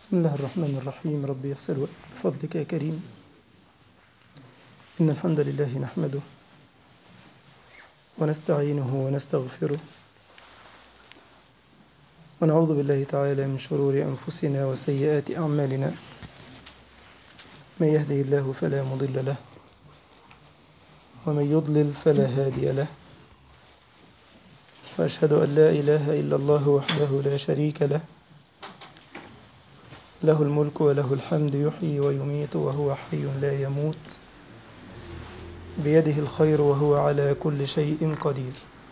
بسم الله الرحمن الرحيم رب يسر وأعن بفضلك يا كريم إن الحمد لله نحمده ونستعينه ونستغفره ونعوذ بالله تعالى من شرور أنفسنا وسيئات أعمالنا من يهده الله فلا مضل له ومن يضلل فلا هادي له وأشهد أن لا إله إلا الله وحده لا شريك له له الملك وله الحمد يحيي ويميت وهو حي لا يموت بيده الخير وهو على كل شيء قدير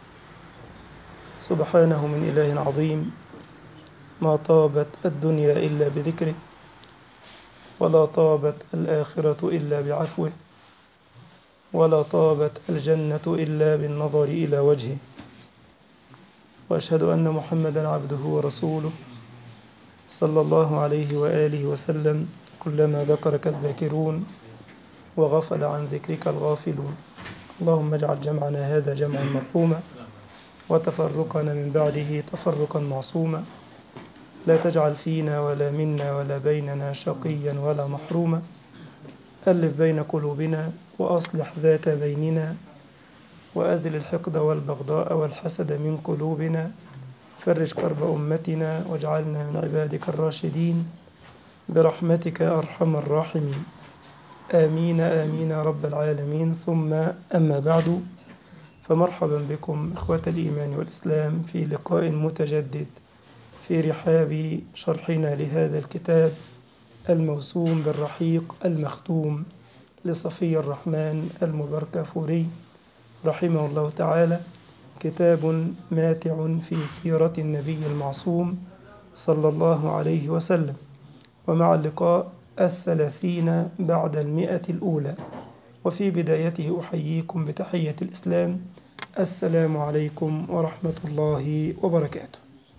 سبحانه من إله عظيم ما طابت الدنيا إلا بذكره ولا طابت الآخرة إلا بعفوه ولا طابت الجنة إلا بالنظر إلى وجهه وأشهد أن محمدا عبده ورسوله صلى الله عليه وآله وسلم كلما ذكرك الذاكرون وغفل عن ذكرك الغافلون اللهم اجعل جمعنا هذا جمعا مرحوما وتفرقنا من بعده تفرقا معصوما لا تجعل فينا ولا منا ولا بيننا شقيا ولا محروما ألف بين قلوبنا وأصلح ذات بيننا وأزل الحقد والبغضاء والحسد من قلوبنا فرج كرب أمتنا واجعلنا من عبادك الراشدين برحمتك يا أرحم الراحمين آمين آمين يا رب العالمين ثم أما بعد فمرحبا بكم إخوة الإيمان والإسلام في لقاء متجدد في رحاب شرحنا لهذا الكتاب الموسوم بالرحيق المختوم لصفي الرحمن المبركفوري رحمه الله تعالى كتاب ماتع في سيرة النبي المعصوم صلى الله عليه وسلم ومع اللقاء الثلاثين بعد المئة الأولى وفي بدايته أحييكم بتحية الإسلام السلام عليكم ورحمة الله وبركاته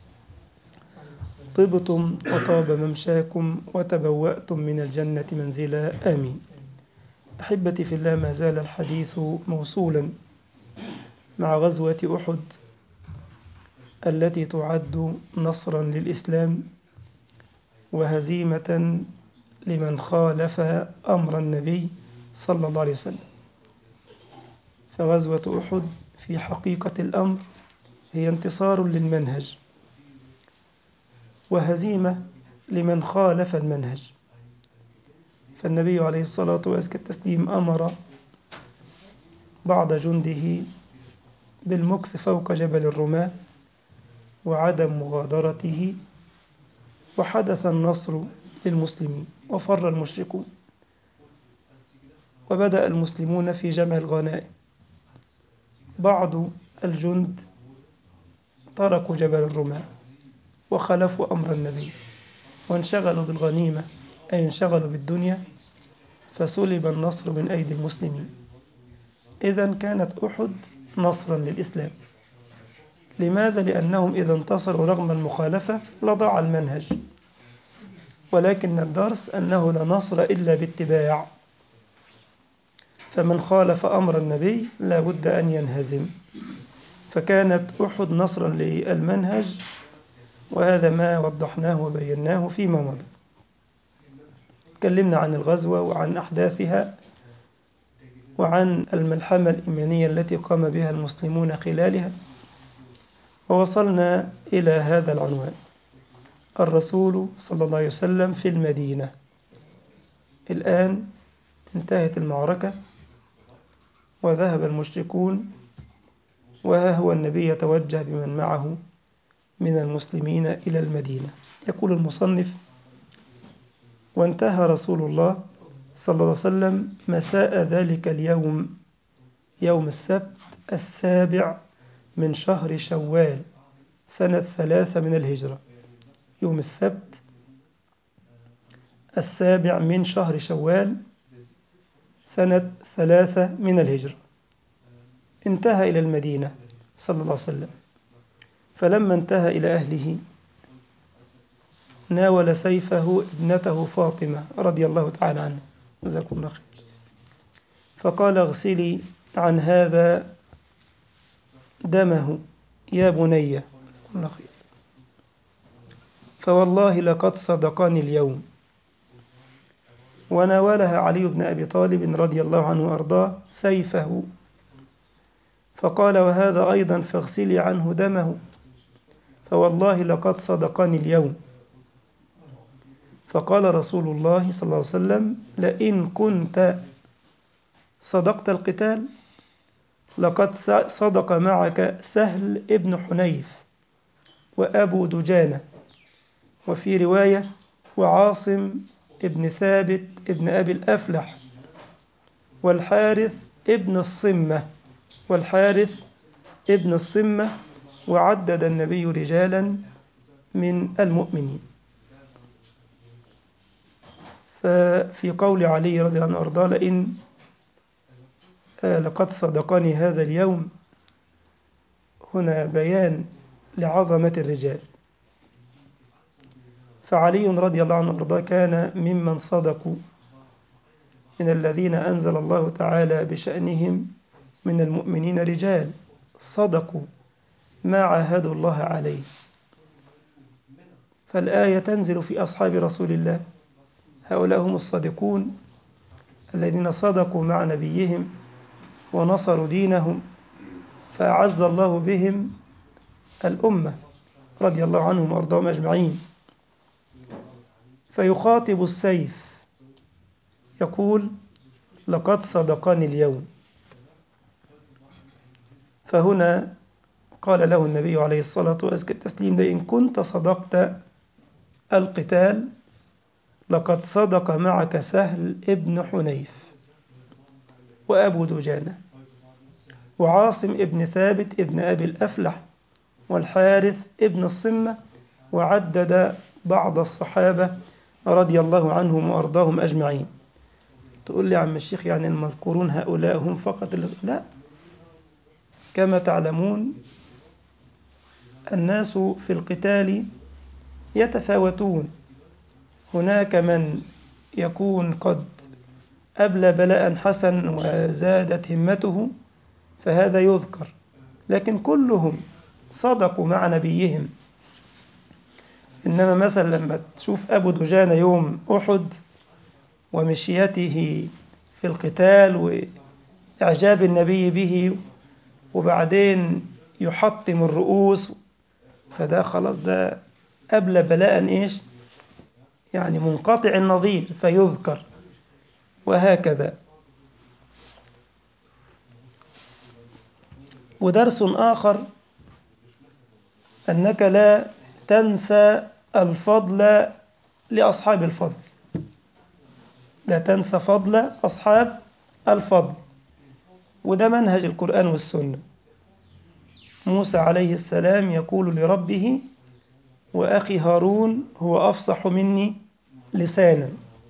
طبتم وطاب ممشاكم وتبوأتم من الجنة منزلا آمين أحبتي في الله ما زال الحديث موصولا مع غزوة أحد التي تعد نصرا للإسلام وهزيمة لمن خالف أمر النبي صلى الله عليه وسلم فغزوة أحد في حقيقة الأمر هي انتصار للمنهج وهزيمة لمن خالف المنهج فالنبي عليه الصلاة والتسليم أمر بعض جنده بالمكث فوق جبل الرماة وعدم مغادرته وحدث النصر للمسلمين وفر المشركون وبدأ المسلمون في جمع الغنائم بعض الجند تركوا جبل الرماة وخلفوا أمر النبي وانشغلوا بالغنيمة أي انشغلوا بالدنيا فسلب النصر من أيدي المسلمين إذا كانت أحد نصرا للإسلام لماذا؟ لأنهم إذا انتصروا رغم المخالفة لضاع المنهج ولكن الدرس أنه لا نصر إلا باتباع فمن خالف أمر النبي لا بد أن ينهزم فكانت أحد نصرا للمنهج وهذا ما وضحناه وبيناه فيما مضى تكلمنا عن الغزوة وعن أحداثها وعن الملحمة الإيمانية التي قام بها المسلمون خلالها ووصلنا إلى هذا العنوان الرسول صلى الله عليه وسلم في المدينة الآن انتهت المعركة وذهب المشركون وها هو النبي يتوجه بمن معه من المسلمين إلى المدينة يقول المصنف وانتهى رسول الله صلى الله عليه وسلم مساء ذلك اليوم يوم السبت السابع من شهر شوال سنة ثلاثة من الهجرة يوم السبت السابع من شهر شوال سنة ثلاثة من الهجرة انتهى إلى المدينة صلى الله عليه وسلم فلما انتهى إلى أهله ناول سيفه ابنته فاطمة رضي الله تعالى عنها جزاكم الله خير فقال اغسلي عن هذا دمه يا بني الله خير فوالله لقد صدقني اليوم وناولها علي بن أبي طالب رضي الله عنه وأرضاه سيفه فقال وهذا أيضا فاغسلي عنه دمه فوالله لقد صدقني اليوم فقال رسول الله صلى الله عليه وسلم لئن كنت صدقت القتال لقد صدق معك سهل ابن حنيف وأبو دجانة وفي رواية وعاصم ابن ثابت ابن أبي الأفلح والحارث ابن الصمة والحارث ابن الصمة وعدد النبي رجالا من المؤمنين ففي قول علي رضي الله عنه أرضاه لئن لقد صدقني هذا اليوم هنا بيان لعظمة الرجال فعلي رضي الله عنه وارضاه كان ممن صدقوا من الذين أنزل الله تعالى بشأنهم من المؤمنين رجال صدقوا ما عاهدوا الله عليه فالآية تنزل في أصحاب رسول الله هؤلاء هم الصادقون الذين صدقوا مع نبيهم ونصروا دينهم فأعز الله بهم الأمة رضي الله عنهم وأرضاهم أجمعين فيخاطب السيف يقول لقد صدقني اليوم فهنا قال له النبي عليه الصلاة وأزكى التسليم لئن كنت صدقت القتال لقد صدق معك سهل ابن حنيف وأبو دجانة وعاصم ابن ثابت ابن أبي الأفلح والحارث ابن الصمة وعدد بعض الصحابة رضي الله عنهم وأرضاهم أجمعين تقول لي عم الشيخ يعني المذكورون هؤلاء هم فقط لا كما تعلمون الناس في القتال يتفاوتون هناك من يكون قد أبلى بلاء حسن وزادت همته فهذا يذكر لكن كلهم صدقوا مع نبيهم إنما مثلا لما تشوف أبو دجانة يوم أحد ومشيته في القتال وإعجاب النبي به وبعدين يحطم الرؤوس فده خلاص ده أبلى بلاء إيش يعني منقطع النظير فيذكر وهكذا ودرس آخر أنك لا تنسى الفضل لأصحاب الفضل لا تنسى فضل أصحاب الفضل وده منهج القرآن والسنة موسى عليه السلام يقول لربه وأخي هارون هو أفصح مني لسانا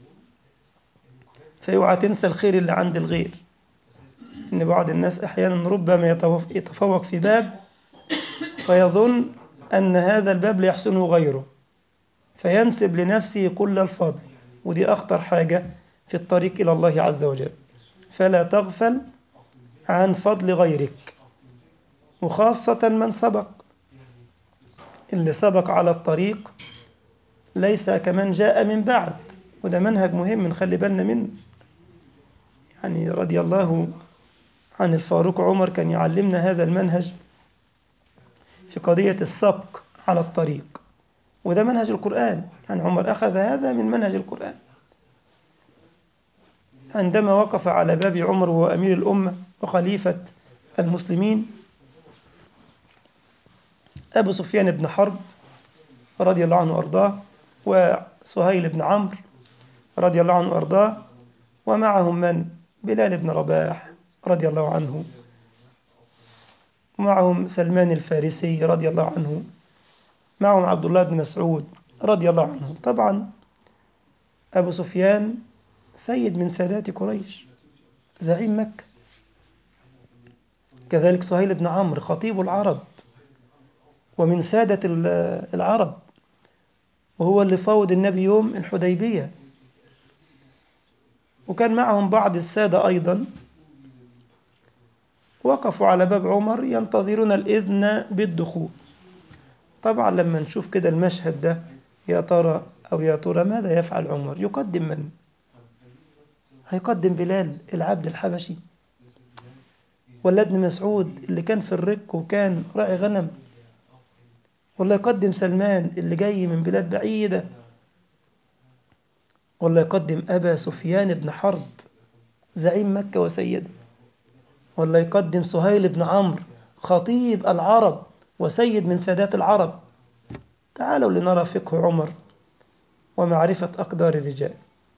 فاوعى تنسى الخير اللي عند الغير إن بعض الناس أحيانا ربما يتفوق في باب فيظن أن هذا الباب لا يحسنه غيره فينسب لنفسه كل الفضل ودي أخطر حاجة في الطريق إلى الله عز وجل فلا تغفل عن فضل غيرك وخاصة من سبق اللي سبق على الطريق ليس كمن جاء من بعد وده منهج مهم نخلي بالنا منه يعني رضي الله عن الفاروق عمر كان يعلمنا هذا المنهج في قضية السبق على الطريق وده منهج القرآن يعني عمر أخذ هذا من منهج القرآن عندما وقف على باب عمر وهو أمير الأمة وخليفة المسلمين أبو سفيان بن حرب رضي الله عنه وأرضاه وسهيل بن عمرو رضي الله عنه وأرضاه ومعهم من؟ بلال بن رباح رضي الله عنه ومعهم سلمان الفارسي رضي الله عنه معهم عبد الله بن مسعود رضي الله عنه طبعا أبو سفيان سيد من سادات قريش زعيم مكة كذلك سهيل بن عمرو خطيب العرب ومن سادة العرب وهو اللي فاوض النبي يوم الحديبية وكان معهم بعض السادة أيضا وقفوا على باب عمر ينتظرون الإذن بالدخول طبعا لما نشوف كده المشهد ده يا ترى أو يا ترى ماذا يفعل عمر يقدم من هيقدم بلال العبد الحبشي ولا ابن مسعود اللي كان في الرك وكان راعي غنم ولا يقدم سلمان اللي جاي من بلاد بعيدة ولا يقدم أبا سفيان بن حرب زعيم مكة وسيده ولا يقدم سهيل بن عمرو خطيب العرب وسيد من سادات العرب تعالوا لنرى فقه عمر ومعرفة أقدار الرجال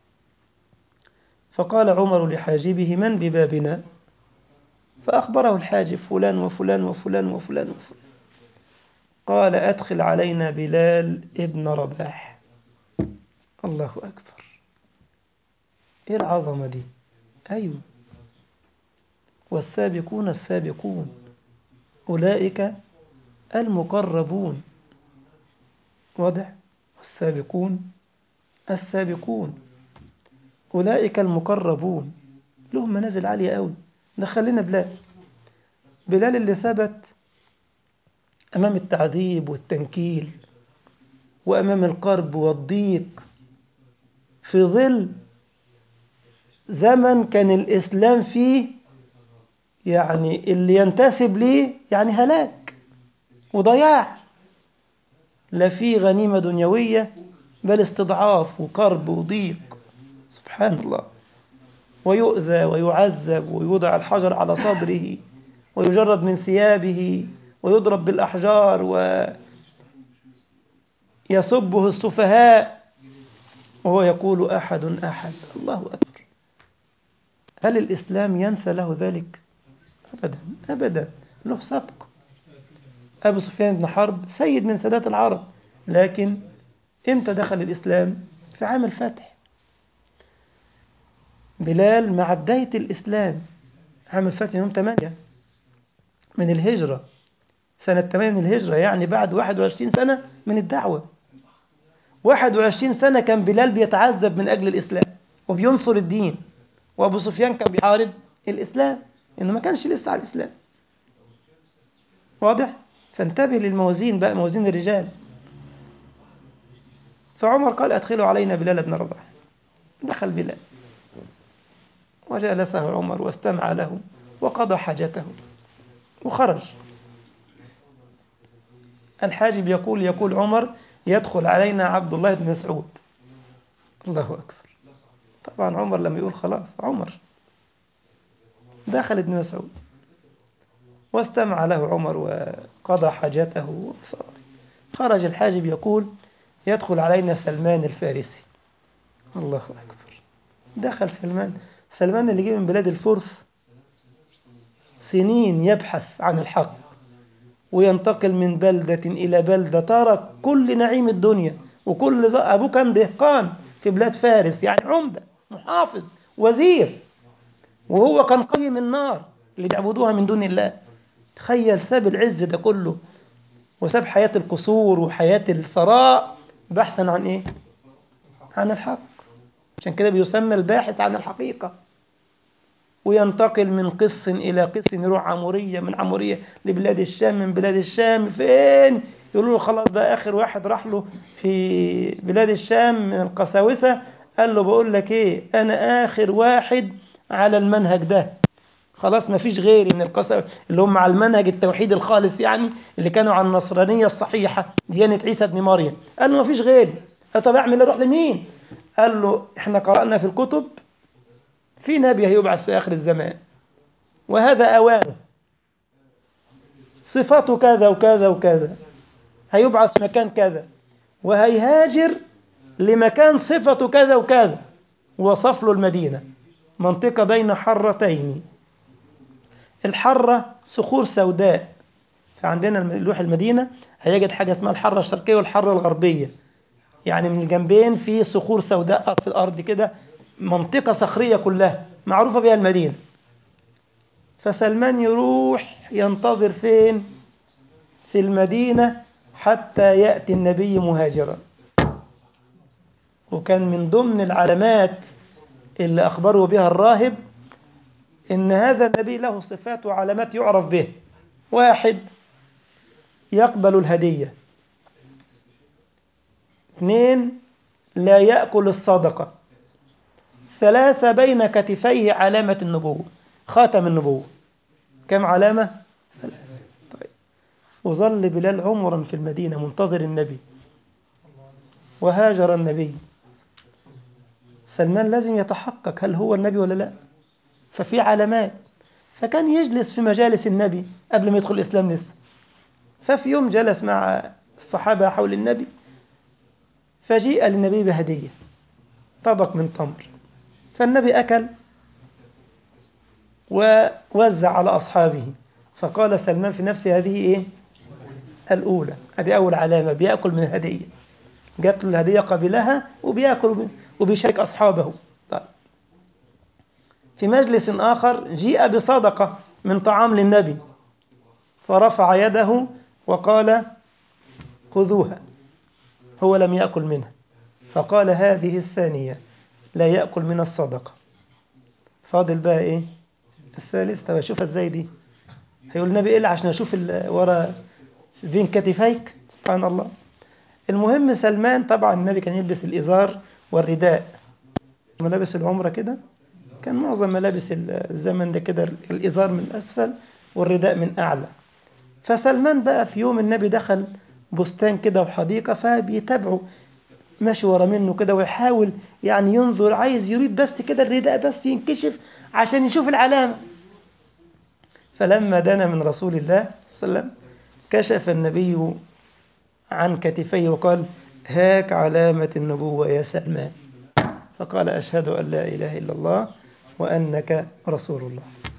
فقال عمر لحاجبه من ببابنا فأخبره الحاجب فلان وفلان وفلان وفلان وفلان قال أدخل علينا بلال ابن رباح الله أكبر إيه العظمة دي أيوه والسابقون السابقون أولئك المقربون واضح والسابقون السابقون أولئك المقربون لهم منازل عالية قوي دخلنا بلال بلال اللي ثبت أمام التعذيب والتنكيل وأمام القرب والضيق في ظل زمن كان الإسلام فيه يعني اللي ينتسب ليه يعني هلاك وضياع لا في غنيمة دنيوية بل استضعاف وكرب وضيق سبحان الله ويؤذى ويعذب ويوضع الحجر على صدره ويجرد من ثيابه ويضرب بالأحجار ويسبه السفهاء وهو يقول أحد أحد الله أكبر هل الإسلام ينسى له ذلك؟ أبدا أبدا له سبق أبو سفيان بن حرب سيد من سادات العرب لكن إمتى دخل الإسلام؟ في عام الفتح بلال مع بداية الإسلام عام الفتح يوم 8 من الهجرة سنة 8 من الهجرة يعني بعد 21 سنة من الدعوة 21 سنة كان بلال بيتعذب من أجل الإسلام وبينصر الدين وأبو سفيان كان بيحارب الإسلام إنه ما كانش لسه على الإسلام واضح؟ فانتبه للموازين بقى موازين الرجال فعمر قال أدخلوا علينا بلال بن رباح دخل بلال وجالسه عمر واستمع له وقضى حاجته وخرج الحاجب يقول يقول عمر يدخل علينا عبد الله بن مسعود الله أكبر طبعا عمر لما يقول خلاص عمر دخل ابن مسعود واستمع له عمر وقضى حاجته وصار خرج الحاجب يقول يدخل علينا سلمان الفارسي الله أكبر دخل سلمان سلمان اللي جه من بلاد الفرس سنين يبحث عن الحق وينتقل من بلدة إلى بلدة ترك كل نعيم الدنيا وكل ز... أبوه كان دهقان في بلاد فارس يعني عمدة محافظ وزير وهو كان قيم النار اللي بيعبدوها من دون الله تخيل ساب العز ده كله وساب حياة القصور وحياة الثراء بحثا عن ايه عن الحق عشان كده بيسمى الباحث عن الحقيقة وينتقل من قس إلى قس يروح عمورية من عمورية لبلاد الشام من بلاد الشام فين يقولوا له خلاص بقى آخر واحد راح له في بلاد الشام من القساوسة قال له بقول لك ايه أنا آخر واحد على المنهج ده خلاص ما فيش غيري من القساوة اللي هم على المنهج التوحيد الخالص يعني اللي كانوا على النصرانية الصحيحة ديانة عيسى بن مريم قال له ما فيش غيري قال طب اعمل اروح لمين قال له احنا قرأنا في الكتب في نبي هيبعث في آخر الزمان وهذا أوانه صفاته كذا وكذا وكذا هيبعث مكان كذا وهيهاجر لمكان صفته كذا وكذا وصف له المدينة منطقة بين حرتين الحرة صخور سوداء فعندنا لوح المدينة هيجد حاجة اسمها الحرة الشرقية والحرة الغربية يعني من الجنبين في صخور سوداء في الأرض كده منطقة صخرية كلها معروفة بها المدينة فسلمان يروح ينتظر فين في المدينة حتى يأتي النبي مهاجرا وكان من ضمن العلامات اللي أخبره بها الراهب إن هذا النبي له صفات وعلامات يعرف به واحد يقبل الهدية اثنين لا يأكل الصدقة ثلاثة بين كتفيه علامة النبوة خاتم النبوة كم علامة؟ ثلاثة طيب وظل بلال عمرا في المدينة منتظر النبي وهاجر النبي سلمان لازم يتحقق هل هو النبي ولا لا ففي علامات فكان يجلس في مجالس النبي قبل ما يدخل الإسلام لسه ففي يوم جلس مع الصحابة حول النبي فجيء للنبي بهدية طبق من تمر فالنبي أكل ووزع على أصحابه فقال سلمان في نفسه هذه إيه؟ الأولى هذه أول علامة بيأكل من الهدية جات له الهدية قبلها وبيأكل وبيشارك أصحابه طيب. في مجلس آخر جيء بصدقة من طعام للنبي فرفع يده وقال خذوها هو لم يأكل منها فقال هذه الثانية لا يأكل من الصدقة فاضل بقى إيه الثالث طب أشوفها إزاي دي هيقول النبي إيه عشان أشوف ورا بين كتفيك سبحان الله المهم سلمان طبعا النبي كان يلبس الإزار والرداء ملابس العمرة كده كان معظم ملابس الزمن ده كده الإزار من أسفل والرداء من أعلى فسلمان بقى في يوم النبي دخل بستان كده وحديقة فبيتابعه ماشي ورا منه كده ويحاول يعني ينظر عايز يريد بس كده الرداء بس ينكشف عشان يشوف العلامة فلما دنا من رسول الله صلى الله عليه وسلم كشف النبي عن كتفيه وقال هاك علامة النبوة يا سلمان فقال أشهد أن لا إله إلا الله وأنك رسول الله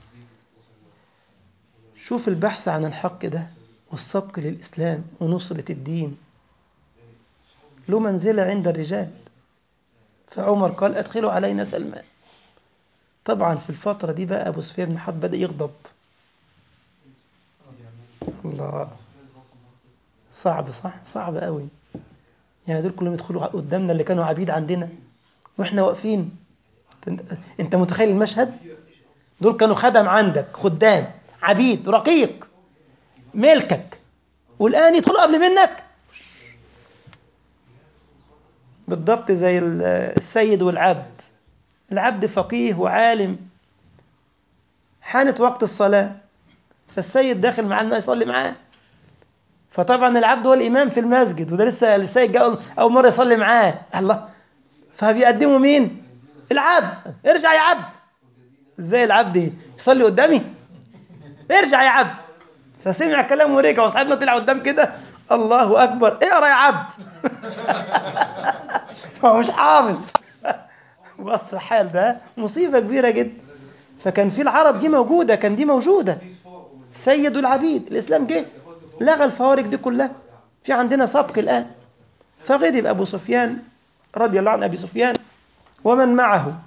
شوف البحث عن الحق ده والسبق للإسلام ونصرة الدين له منزلة عند الرجال فعمر قال أدخلوا علينا سلمان طبعا في الفترة دي بقى أبو سفيان بن حرب بدأ يغضب الله صعب صح صعب قوي يعني دول كلهم يدخلوا قدامنا اللي كانوا عبيد عندنا واحنا واقفين انت متخيل المشهد دول كانوا خدم عندك خدام عبيد رقيق ملكك والآن يدخلوا قبل منك بالضبط زي السيد والعبد العبد فقيه وعالم حانت وقت الصلاة فالسيد داخل معاه ما يصلي معاه فطبعا العبد هو الإمام في المسجد وده لسه السيد جاء أول مرة يصلي معاه الله فبيقدموا مين؟ العبد ارجع يا عبد ازاي العبد يصلي قدامي؟ ارجع يا عبد فسمع كلامه ورجع وصاحبنا طلع قدام كده الله اكبر اقرا يا عبد هو مش حافظ وصف حال ده مصيبه كبيره جدا فكان في العرب دي موجوده كان دي موجوده سيد العبيد الاسلام جه لغى الفوارق دي كلها في عندنا سبق الان فغضب ابو سفيان رضي الله عن ابي سفيان ومن معه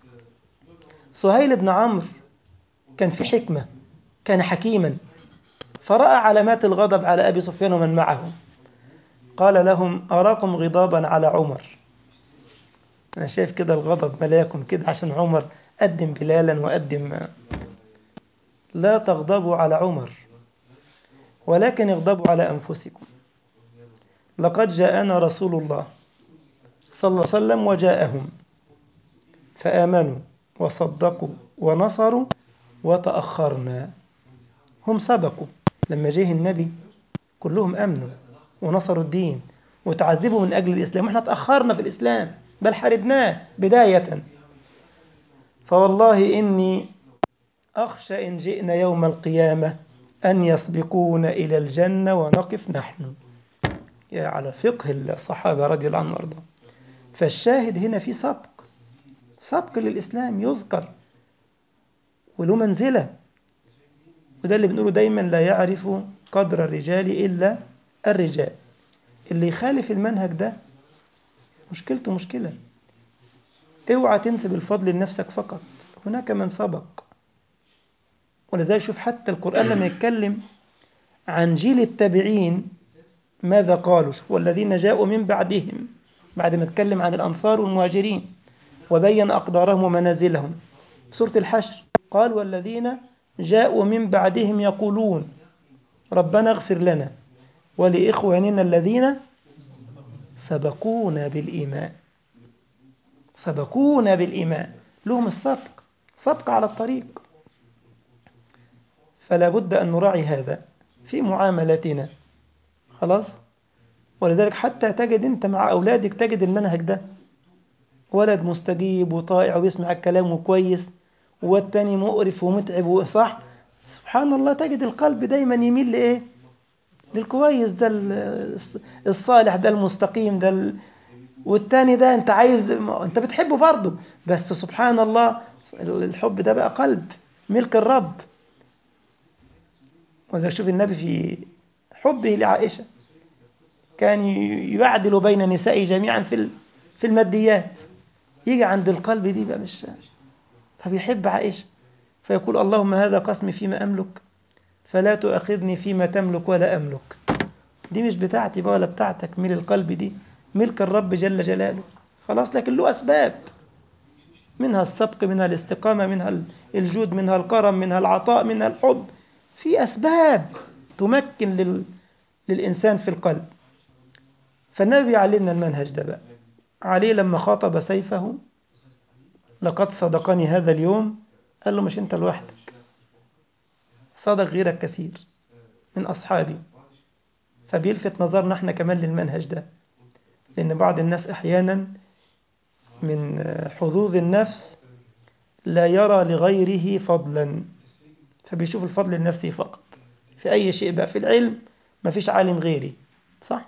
سهيل بن عمرو كان في حكمه كان حكيما فرأى علامات الغضب على أبي سفيان ومن معه قال لهم أراكم غضابا على عمر أنا شايف كده الغضب ملاكم كده عشان عمر قدم بلالا وقدم لا تغضبوا على عمر ولكن اغضبوا على أنفسكم لقد جاءنا رسول الله صلى الله عليه وسلم وجاءهم فآمنوا وصدقوا ونصروا وتأخرنا هم سبقوا لما جه النبي كلهم امنوا ونصروا الدين وتعذبوا من اجل الاسلام واحنا تاخرنا في الاسلام بل حاربناه بدايه فوالله اني اخشى ان جئنا يوم القيامه ان يسبقون الى الجنه ونقف نحن يا على فقه الصحابه رضي الله عنهم وارضاهم فالشاهد هنا في سبق سبق للاسلام يذكر وله منزله وده اللي بنقوله دايما لا يعرف قدر الرجال إلا الرجال اللي يخالف المنهج ده مشكلته مشكلة اوعى تنسب الفضل لنفسك فقط هناك من سبق ولذلك شوف حتى القرآن لما يتكلم عن جيل التابعين ماذا قالوا شوف والذين جاءوا من بعدهم بعد ما اتكلم عن الأنصار والمهاجرين وبين أقدارهم ومنازلهم سورة الحشر قال والذين جاءوا من بعدهم يقولون ربنا اغفر لنا ولإخواننا الذين سبقونا بالإيمان سبقونا بالإيمان لهم السبق سبق على الطريق فلا بد أن نراعي هذا في معاملتنا خلاص ولذلك حتى تجد أنت مع أولادك تجد المنهج ده ولد مستجيب وطائع ويسمع الكلام كويس والتاني مقرف ومتعب وصح سبحان الله تجد القلب دايما يميل لإيه للكويس ده الصالح ده المستقيم ده ال... والتاني ده انت عايز انت بتحبه برضه بس سبحان الله الحب ده بقى قلب ملك الرب وإذا شوف النبي في حبه لعائشة كان يعدل بين النساء جميعا في في الماديات يجي عند القلب دي بقى مش فبيحب عائشة فيقول اللهم هذا قسمي فيما أملك فلا تؤاخذني فيما تملك ولا أملك دي مش بتاعتي بقى ولا بتاعتك ميل القلب دي ملك الرب جل جلاله خلاص لكن له أسباب منها السبق منها الاستقامة منها الجود منها الكرم منها العطاء منها الحب في أسباب تمكن لل... للإنسان في القلب فالنبي علمنا المنهج ده بقى عليه لما خاطب سيفه لقد صدقني هذا اليوم قال له مش انت لوحدك صدق غيرك كثير من أصحابي فبيلفت نظرنا احنا كمان للمنهج ده لأن بعض الناس أحيانا من حظوظ النفس لا يرى لغيره فضلا فبيشوف الفضل النفسي فقط في أي شيء بقى في العلم ما فيش عالم غيري صح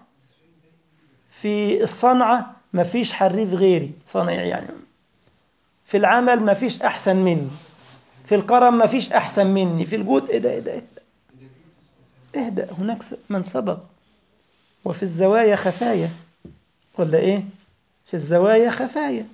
في الصنعة ما فيش حريف غيري صنايعي يعني في العمل ما فيش أحسن مني في الكرم ما فيش أحسن مني في الجود إيه ده إيه ده إيه ده اهدأ هناك من سبق وفي الزوايا خفايا ولا إيه في الزوايا خفايا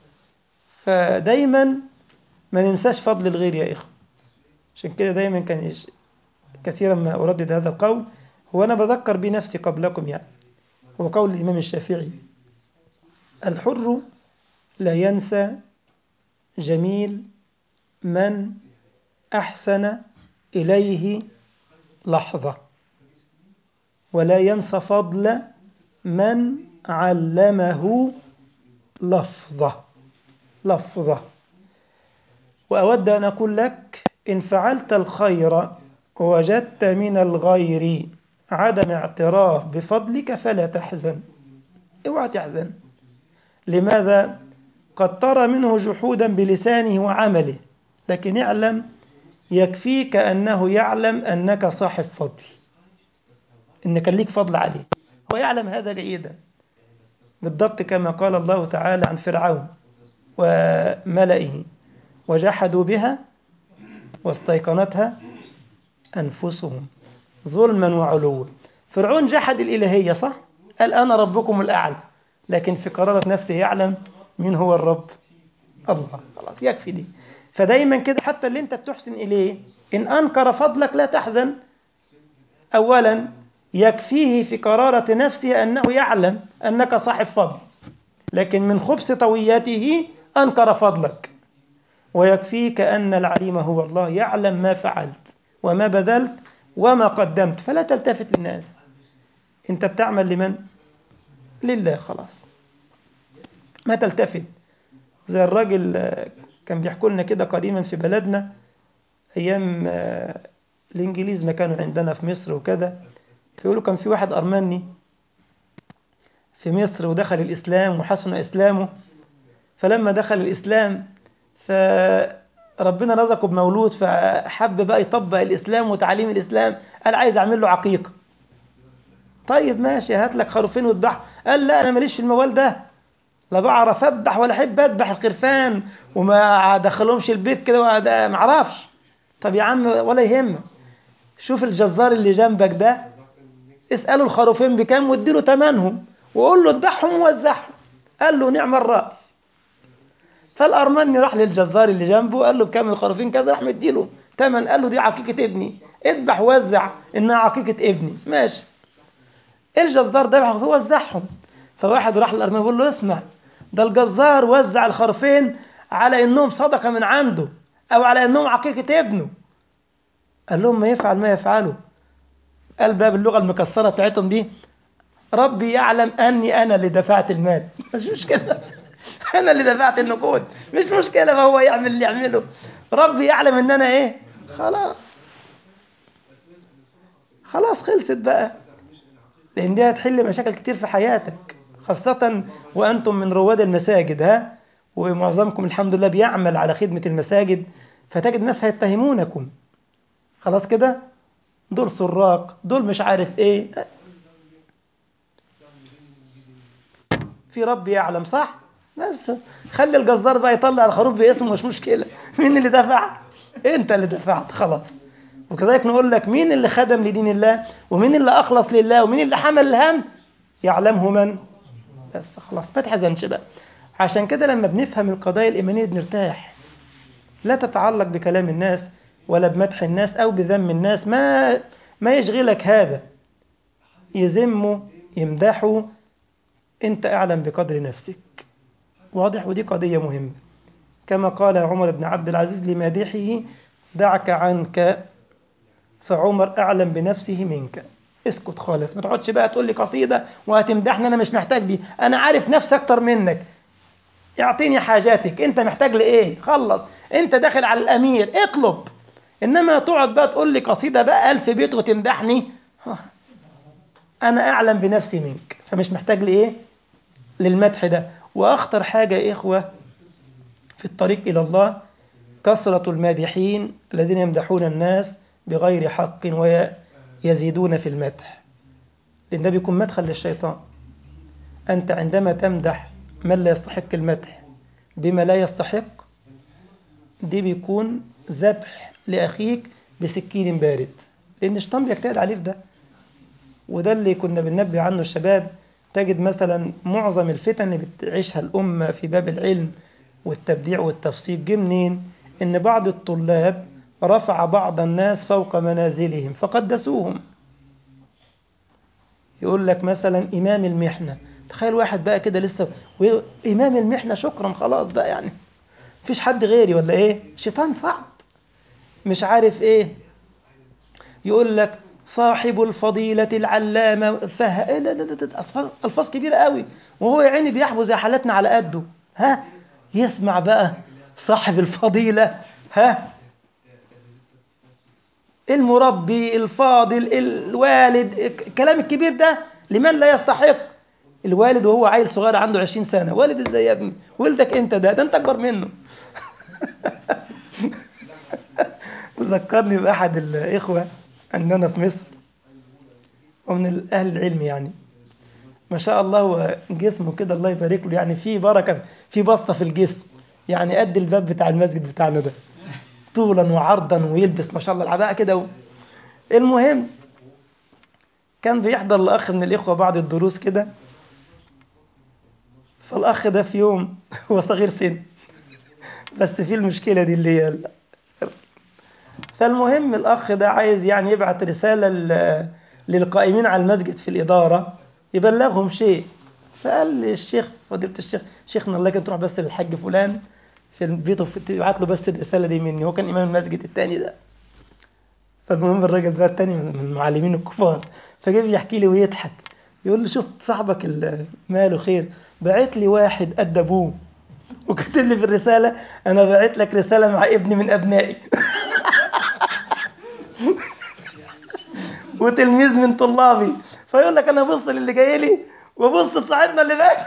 فدايما ما ننساش فضل الغير يا إخوة عشان كده دايما كان يش... كثيرا ما أردد هذا القول هو أنا بذكر بنفسي قبلكم يعني هو قول الإمام الشافعي الحر لا ينسى جميل من أحسن إليه لحظة ولا ينسى فضل من علمه لفظة لفظة وأود أن أقول لك إن فعلت الخير ووجدت من الغير عدم اعتراف بفضلك فلا تحزن اوعى تحزن لماذا قد ترى منه جحودا بلسانه وعمله لكن اعلم يكفيك أنه يعلم أنك صاحب فضل إنك ليك فضل عليه هو يعلم هذا جيدا بالضبط كما قال الله تعالى عن فرعون وملئه وجحدوا بها واستيقنتها أنفسهم ظلما وعلوا فرعون جحد الإلهية صح؟ قال أنا ربكم الأعلى لكن في قرارة نفسه يعلم مين هو الرب الله خلاص يكفي دي فدايما كده حتى اللي انت بتحسن إليه إن أنكر فضلك لا تحزن أولا يكفيه في قرارة نفسه أنه يعلم أنك صاحب فضل لكن من خبث طوياته أنكر فضلك ويكفيك أن العليم هو الله يعلم ما فعلت وما بذلت وما قدمت فلا تلتفت للناس انت بتعمل لمن لله خلاص ما تلتفت زي الراجل كان بيحكوا لنا كده قديما في بلدنا ايام الانجليز ما كانوا عندنا في مصر وكذا فيقولوا كان في واحد ارمني في مصر ودخل الاسلام وحسن اسلامه فلما دخل الاسلام فربنا رزقه بمولود فحب بقى يطبق الاسلام وتعليم الاسلام قال عايز اعمل له عقيقه طيب ماشي هات لك خروفين واذبح قال لا انا ماليش في الموال ده لا بعرف اذبح ولا احب اذبح الخرفان وما ادخلهمش البيت كده ما اعرفش طب يا عم ولا يهمك شوف الجزار اللي جنبك ده اساله الخروفين بكام واديله ثمنهم وقول له اذبحهم ووزعهم قال له نعم الراي فالارمني راح للجزار اللي جنبه قال له بكام الخروفين كذا راح مديله ثمن قال له دي عقيقه ابني اذبح وزع انها عقيقه ابني ماشي الجزار ذبح وزعهم فواحد راح للارمني بيقول له اسمع ده الجزار وزع الخرفين على انهم صدقه من عنده او على انهم عقيقه ابنه قال لهم ما يفعل ما يفعله قال بقى باللغه المكسره بتاعتهم دي ربي يعلم أني أنا اللي دفعت المال مش مشكلة أنا اللي دفعت النقود مش مشكلة ما هو يعمل اللي يعمله ربي يعلم أن أنا إيه خلاص خلاص خلصت بقى لأن دي هتحل مشاكل كتير في حياتك خاصة وأنتم من رواد المساجد ها ومعظمكم الحمد لله بيعمل على خدمة المساجد فتجد الناس هيتهمونكم خلاص كده دول سراق دول مش عارف ايه في رب يعلم صح بس خلي الجزار بقى يطلع الخروف باسمه مش مشكلة مين اللي دفع انت اللي دفعت خلاص وكذلك نقول لك مين اللي خدم لدين الله ومين اللي أخلص لله ومين اللي حمل الهم يعلمه من بس خلاص ما تحزنش بقى عشان كده لما بنفهم القضايا الإيمانية بنرتاح لا تتعلق بكلام الناس ولا بمدح الناس أو بذم الناس ما ما يشغلك هذا يذمه يمدحه أنت أعلم بقدر نفسك واضح ودي قضية مهمة كما قال عمر بن عبد العزيز لمادحه دعك عنك فعمر أعلم بنفسه منك اسكت خالص ما تقعدش بقى تقول لي قصيدة وهتمدحني أنا مش محتاج دي أنا عارف نفسي أكتر منك اعطيني حاجاتك أنت محتاج لإيه خلص أنت داخل على الأمير اطلب إنما تقعد بقى تقول لي قصيدة بقى ألف بيت وتمدحني أنا أعلم بنفسي منك فمش محتاج لإيه للمدح ده وأخطر حاجة يا إخوة في الطريق إلى الله كثرة المادحين الذين يمدحون الناس بغير حق ويزيدون في المدح لأن ده بيكون مدخل للشيطان أنت عندما تمدح من لا يستحق المدح بما لا يستحق دي بيكون ذبح لأخيك بسكين بارد لأن الشيطان بيجتهد عليه في ده وده اللي كنا بننبه عنه الشباب تجد مثلا معظم الفتن اللي بتعيشها الأمة في باب العلم والتبديع والتفسيق جه منين؟ إن بعض الطلاب رفع بعض الناس فوق منازلهم فقدسوهم يقول لك مثلا إمام المحنة تخيل واحد بقى كده لسه إمام المحنة شكرا خلاص بقى يعني مفيش حد غيري ولا إيه شيطان صعب مش عارف إيه يقول لك صاحب الفضيلة العلامة فه إيه ده ده ده ألفاظ كبيرة قوي وهو يا عيني بيحبو زي حالتنا على قده ها يسمع بقى صاحب الفضيلة ها المربي الفاضل الوالد الكلام الكبير ده لمن لا يستحق الوالد وهو عيل صغير عنده 20 سنة والد ازاي يا ابني ولدك امتى ده ده انت اكبر منه ذكرني بأحد الإخوة عندنا في مصر ومن أهل العلم يعني ما شاء الله هو جسمه كده الله يبارك له يعني في بركة في بسطة في الجسم يعني قد الباب بتاع المسجد بتاعنا ده طولا وعرضا ويلبس ما شاء الله العباءة كده و... المهم كان بيحضر الأخ من الإخوة بعض الدروس كده فالأخ ده في يوم هو صغير سن بس في المشكلة دي اللي هي فالمهم الأخ ده عايز يعني يبعت رسالة للقائمين على المسجد في الإدارة يبلغهم شيء فقال للشيخ فضيلة الشيخ شيخنا الله كان تروح بس للحاج فلان في بيته تبعت له بس الرسالة دي مني هو كان إمام المسجد التاني ده فالمهم الراجل بقى التاني من المعلمين الكفار فجاي يحكي لي ويضحك يقول لي شفت صاحبك ماله خير بعت لي واحد قد ابوه وكتب لي في الرسالة أنا بعت لك رسالة مع ابني من أبنائي وتلميذ من طلابي فيقول لك أنا بص للي جاي لي وبص لصاحبنا اللي بعت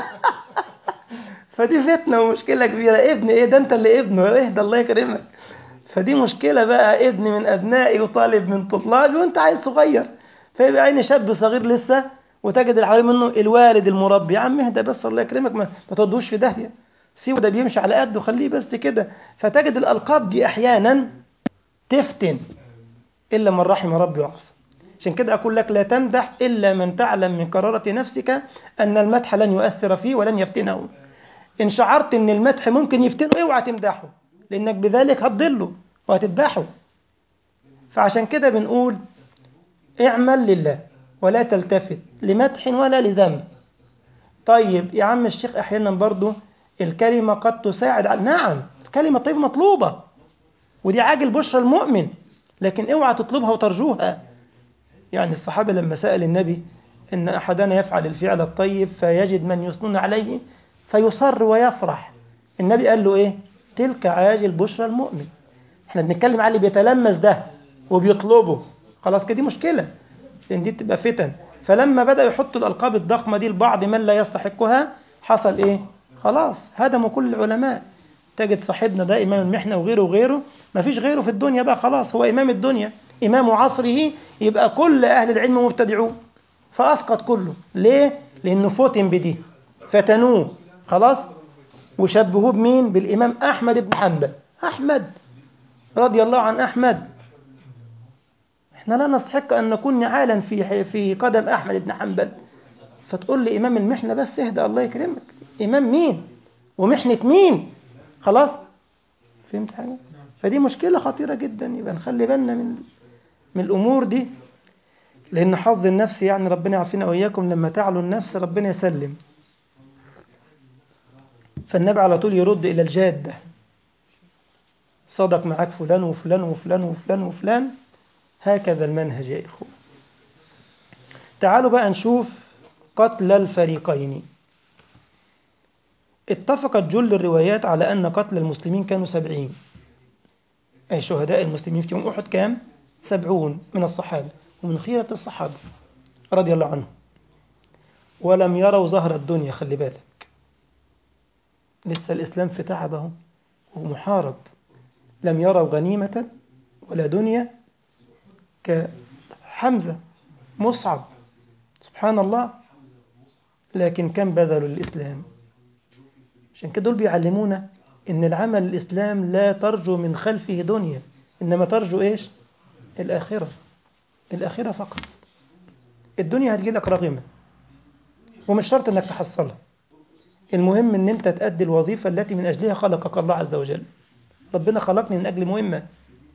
فدي فتنة ومشكلة كبيرة ابن ايه ده انت اللي ابنه اهدى الله يكرمك فدي مشكلة بقى ابن من ابنائي وطالب من طلابي وانت عيل صغير فيبقى عيني شاب صغير لسه وتجد اللي حواليه منه الوالد المربي يا عم اهدى بس الله يكرمك ما, ما تودوش في داهية سيبه ده بيمشي على قده خليه بس كده فتجد الألقاب دي أحيانا تفتن إلا من رحم ربي وعصى عشان كده أقول لك لا تمدح إلا من تعلم من قرارة نفسك أن المدح لن يؤثر فيه ولن يفتنه إن شعرت إن المدح ممكن يفتنه اوعى تمدحه لأنك بذلك هتضله وهتذبحه فعشان كده بنقول اعمل لله ولا تلتفت لمدح ولا لذم طيب يا عم الشيخ أحيانا برضو الكلمة قد تساعد على نعم الكلمة طيب مطلوبة ودي عاجل بشرى المؤمن لكن اوعى تطلبها وترجوها يعني الصحابة لما سأل النبي إن أحدنا يفعل الفعل الطيب فيجد من يثنون عليه فيصر ويفرح النبي قال له إيه تلك عاجل بشرى المؤمن احنا بنتكلم على اللي بيتلمس ده وبيطلبه خلاص كده دي مشكلة لأن دي بتبقى فتن فلما بدأ يحطوا الألقاب الضخمة دي لبعض من لا يستحقها حصل إيه خلاص هدموا كل العلماء تجد صاحبنا ده إمام المحنة وغيره وغيره ما فيش غيره في الدنيا بقى خلاص هو إمام الدنيا إمام عصره يبقى كل أهل العلم مبتدعون فأسقط كله ليه؟ لأنه فتن بدي فتنوه خلاص وشبهوه بمين؟ بالإمام أحمد بن حنبل أحمد رضي الله عن أحمد احنا لا نستحق أن نكون نعالا في في قدم أحمد بن حنبل فتقول لي إمام المحنة بس اهدى الله يكرمك إمام مين؟ ومحنة مين؟ خلاص؟ فهمت حاجة؟ فدي مشكلة خطيرة جدا يبقى نخلي بالنا من من الأمور دي لأن حظ النفس يعني ربنا يعافينا وإياكم لما تعلو النفس ربنا يسلم فالنبي على طول يرد إلى الجادة صدق معاك فلان وفلان وفلان وفلان وفلان هكذا المنهج يا إخوة تعالوا بقى نشوف قتل الفريقين اتفقت جل الروايات على أن قتل المسلمين كانوا سبعين أي شهداء المسلمين في يوم أحد كام؟ سبعون من الصحابة ومن خيرة الصحابة رضي الله عنهم ولم يروا زهر الدنيا خلي بالك لسه الإسلام في تعبه ومحارب لم يروا غنيمة ولا دنيا كحمزة مصعب سبحان الله لكن كم بذلوا الإسلام عشان كده دول بيعلمونا إن العمل الإسلام لا ترجو من خلفه دنيا إنما ترجو إيش الآخرة الآخرة فقط الدنيا هتجي لك رغمة ومش شرط إنك تحصلها المهم إن أنت تأدي الوظيفة التي من أجلها خلقك الله عز وجل ربنا خلقني من أجل مهمة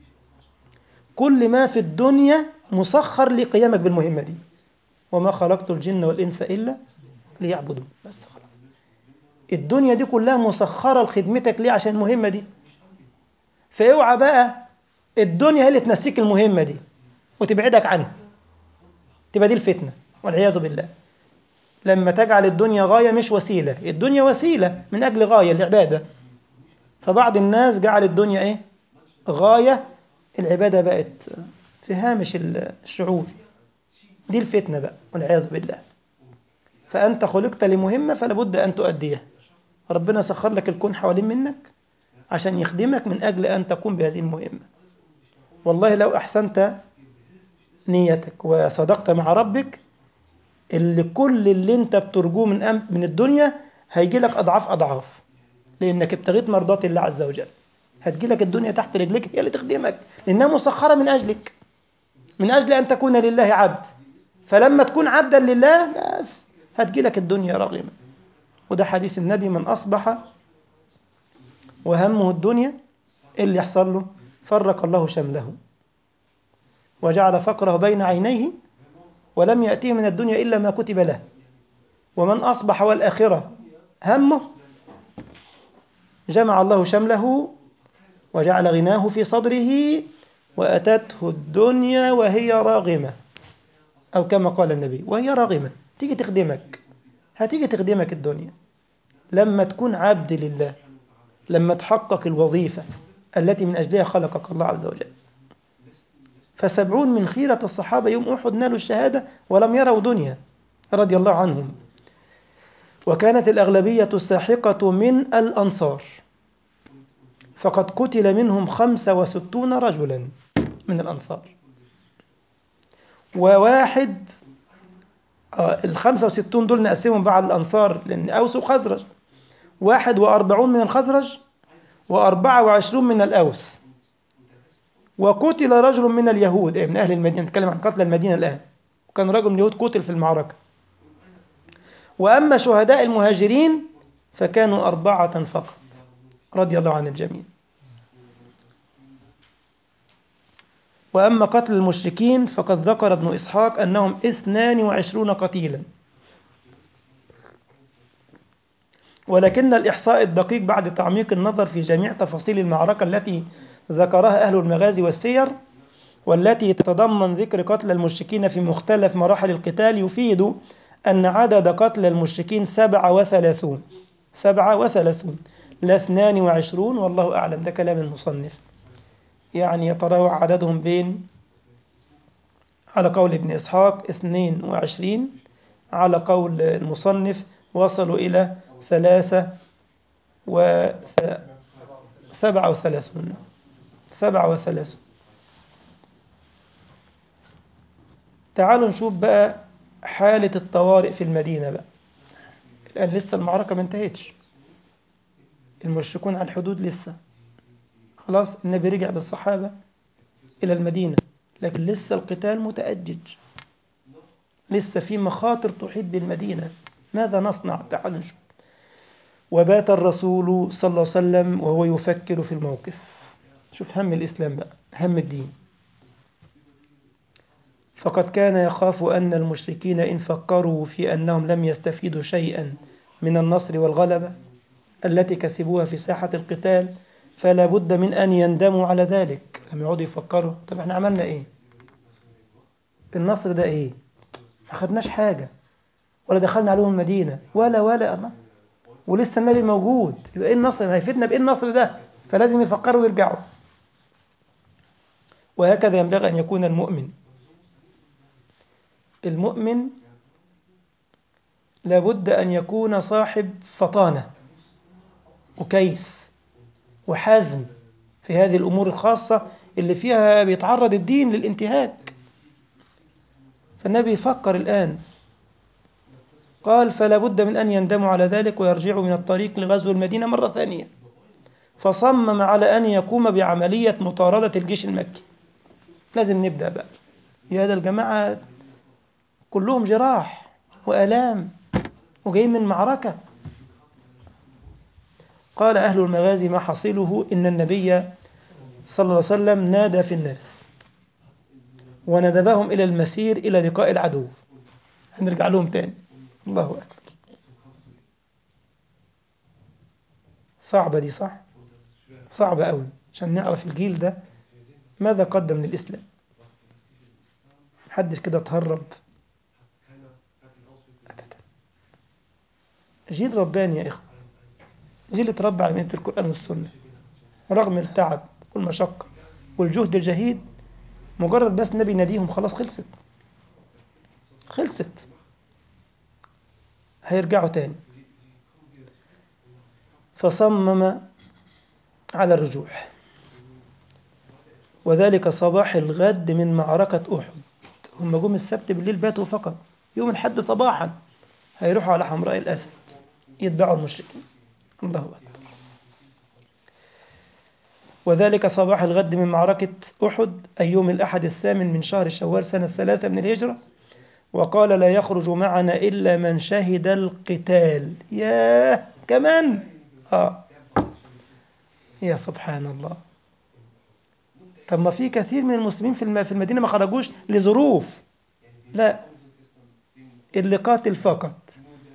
كل ما في الدنيا مسخر لقيامك بالمهمة دي وما خلقت الجن والإنس إلا ليعبدون بس خلاص الدنيا دي كلها مسخرة لخدمتك ليه عشان المهمة دي فاوعى بقى الدنيا هي اللي تنسيك المهمة دي وتبعدك عنها تبقى دي الفتنة والعياذ بالله لما تجعل الدنيا غاية مش وسيلة الدنيا وسيلة من أجل غاية العبادة فبعض الناس جعل الدنيا إيه غاية العبادة بقت في هامش الشعور دي الفتنة بقى والعياذ بالله فأنت خلقت لمهمة فلا بد أن تؤديها ربنا سخر لك الكون حوالين منك عشان يخدمك من أجل أن تقوم بهذه المهمة والله لو أحسنت نيتك وصدقت مع ربك اللي كل اللي انت بترجوه من أم من الدنيا هيجي لك أضعاف أضعاف لأنك ابتغيت مرضات الله عز وجل هتجي لك الدنيا تحت رجلك هي اللي تخدمك لأنها مسخرة من أجلك من أجل أن تكون لله عبد فلما تكون عبدا لله بس هتجي لك الدنيا رغمة وده حديث النبي من أصبح وهمه الدنيا إيه اللي يحصل له فرق الله شمله وجعل فقره بين عينيه ولم يأتيه من الدنيا إلا ما كتب له ومن أصبح والآخرة همه جمع الله شمله وجعل غناه في صدره وأتته الدنيا وهي راغمة أو كما قال النبي وهي راغمة تيجي تخدمك هتيجي تخدمك الدنيا لما تكون عبد لله لما تحقق الوظيفة التي من أجلها خلقك الله عز وجل فسبعون من خيرة الصحابة يوم أحد نالوا الشهادة ولم يروا دنيا رضي الله عنهم وكانت الأغلبية الساحقة من الأنصار فقد قتل منهم خمسة وستون رجلا من الأنصار وواحد آه الخمسة وستون دول نقسمهم بقى على الأنصار لأن أوس وخزرج واحد وأربعون من الخزرج وأربعة وعشرون من الأوس وقتل رجل من اليهود من أهل المدينة نتكلم عن قتل المدينة الآن وكان رجل من اليهود قتل في المعركة وأما شهداء المهاجرين فكانوا أربعة فقط رضي الله عن الجميع وأما قتل المشركين فقد ذكر ابن إسحاق أنهم اثنان وعشرون قتيلا ولكن الإحصاء الدقيق بعد تعميق النظر في جميع تفاصيل المعركة التي ذكرها أهل المغازي والسير والتي تتضمن ذكر قتل المشركين في مختلف مراحل القتال يفيد أن عدد قتل المشركين سبعة وثلاثون سبعة وثلاثون لا اثنان وعشرون والله أعلم ده كلام المصنف يعني يتراوح عددهم بين على قول ابن إسحاق اثنين وعشرين على قول المصنف وصلوا إلى ثلاثة وسبعة وثلاثون سبعة وثلاثون تعالوا نشوف بقى حالة الطوارئ في المدينة بقى الآن لسه المعركة ما انتهتش المشركون على الحدود لسه خلاص النبي رجع بالصحابة إلى المدينة لكن لسه القتال متأجج لسه في مخاطر تحيط بالمدينة ماذا نصنع تعالوا نشوف وبات الرسول صلى الله عليه وسلم وهو يفكر في الموقف شوف هم الإسلام بقى هم الدين فقد كان يخاف أن المشركين إن فكروا في أنهم لم يستفيدوا شيئا من النصر والغلبة التي كسبوها في ساحة القتال فلا بد من أن يندموا على ذلك لما يقعدوا يفكروا طب احنا عملنا ايه النصر ده ايه ما خدناش حاجة ولا دخلنا عليهم المدينة ولا ولا الله ولسه النبي موجود يبقى ايه النصر هيفيدنا بايه النصر ده فلازم يفكروا ويرجعوا وهكذا ينبغي أن يكون المؤمن المؤمن لابد أن يكون صاحب فطانة وكيس وحزم في هذه الأمور الخاصة اللي فيها بيتعرض الدين للانتهاك فالنبي يفكر الآن قال فلا بد من أن يندموا على ذلك ويرجعوا من الطريق لغزو المدينة مرة ثانية فصمم على أن يقوم بعملية مطاردة الجيش المكي لازم نبدأ بقى يا ده الجماعة كلهم جراح وآلام وجايين من معركة قال أهل المغازي ما حصله إن النبي صلى الله عليه وسلم نادى في الناس وندبهم إلى المسير إلى لقاء العدو هنرجع لهم تاني الله أكبر صعبة دي صح صعبة قوي عشان نعرف الجيل ده ماذا قدم للإسلام محدش كده تهرب أبدا جيل رباني يا إخوة جيل اتربى على مية القرآن والسنة رغم التعب والمشقة والجهد الجهيد مجرد بس النبي يناديهم خلاص خلصت خلصت هيرجعوا تاني فصمم على الرجوع وذلك صباح الغد من معركة أحد هم جم السبت بالليل باتوا فقط يوم الحد صباحا هيروحوا على حمراء الأسد يتبعوا المشركين الله أكبر وذلك صباح الغد من معركة أحد أي يوم الأحد الثامن من شهر شوال سنة ثلاثة من الهجرة وقال لا يخرج معنا إلا من شهد القتال ياه كمان آه يا سبحان الله طب ما في كثير من المسلمين في في المدينة ما خرجوش لظروف لا اللي قاتل فقط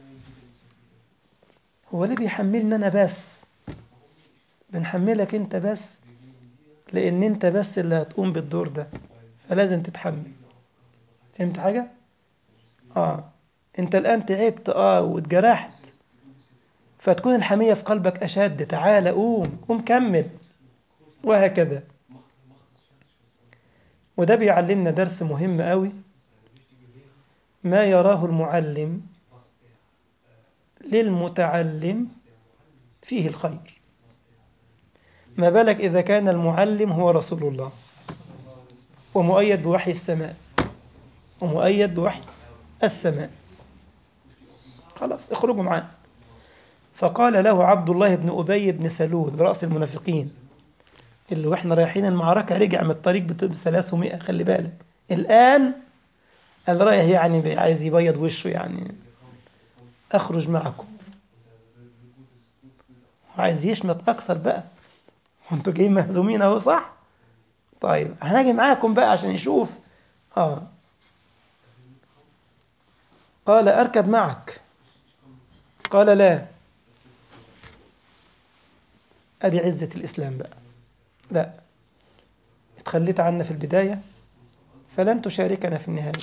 هو ليه بيحملني أنا بس بنحملك أنت بس لأن أنت بس اللي هتقوم بالدور ده فلازم تتحمل فهمت حاجة؟ آه أنت الآن تعبت آه واتجرحت فتكون الحمية في قلبك أشد تعال قوم قوم كمل وهكذا وده بيعلمنا درس مهم قوي ما يراه المعلم للمتعلم فيه الخير ما بالك إذا كان المعلم هو رسول الله ومؤيد بوحي السماء ومؤيد بوحي السماء خلاص اخرجوا معاه فقال له عبد الله بن أبي بن سلول رأس المنافقين اللي واحنا رايحين المعركة رجع من الطريق ب 300 خلي بالك الآن قال رايح يعني عايز يبيض وشه يعني أخرج معكم وعايز يشمت أكثر بقى وانتوا جايين مهزومين أهو صح طيب هنجي معاكم بقى عشان يشوف آه قال أركب معك قال لا أدي عزة الإسلام بقى لا اتخليت عنا في البداية فلن تشاركنا في النهاية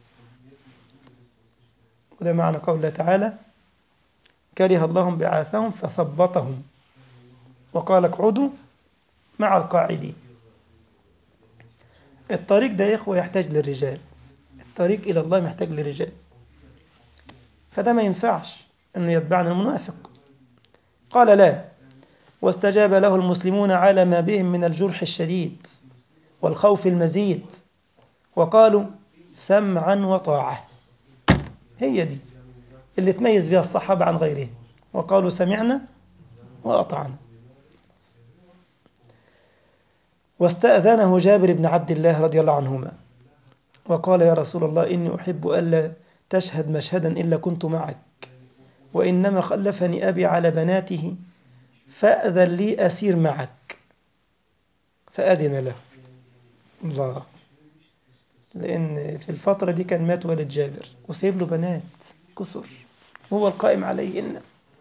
وده معنى قوله تعالى كره الله بعاثهم فثبطهم وقال اقعدوا مع القاعدين الطريق ده يا إخوة يحتاج للرجال الطريق إلى الله محتاج للرجال فده ما ينفعش أنه يتبعنا المنافق قال لا واستجاب له المسلمون على ما بهم من الجرح الشديد والخوف المزيد وقالوا سمعا وطاعة هي دي اللي تميز بها الصحابة عن غيرهم وقالوا سمعنا وأطعنا واستأذنه جابر بن عبد الله رضي الله عنهما وقال يا رسول الله إني أحب ألا تشهد مشهدا إلا كنت معك وإنما خلفني أبي على بناته فأذن لي أسير معك فأذن له الله لأن في الفترة دي كان مات والد جابر وسيب له بنات كسر هو القائم عليهن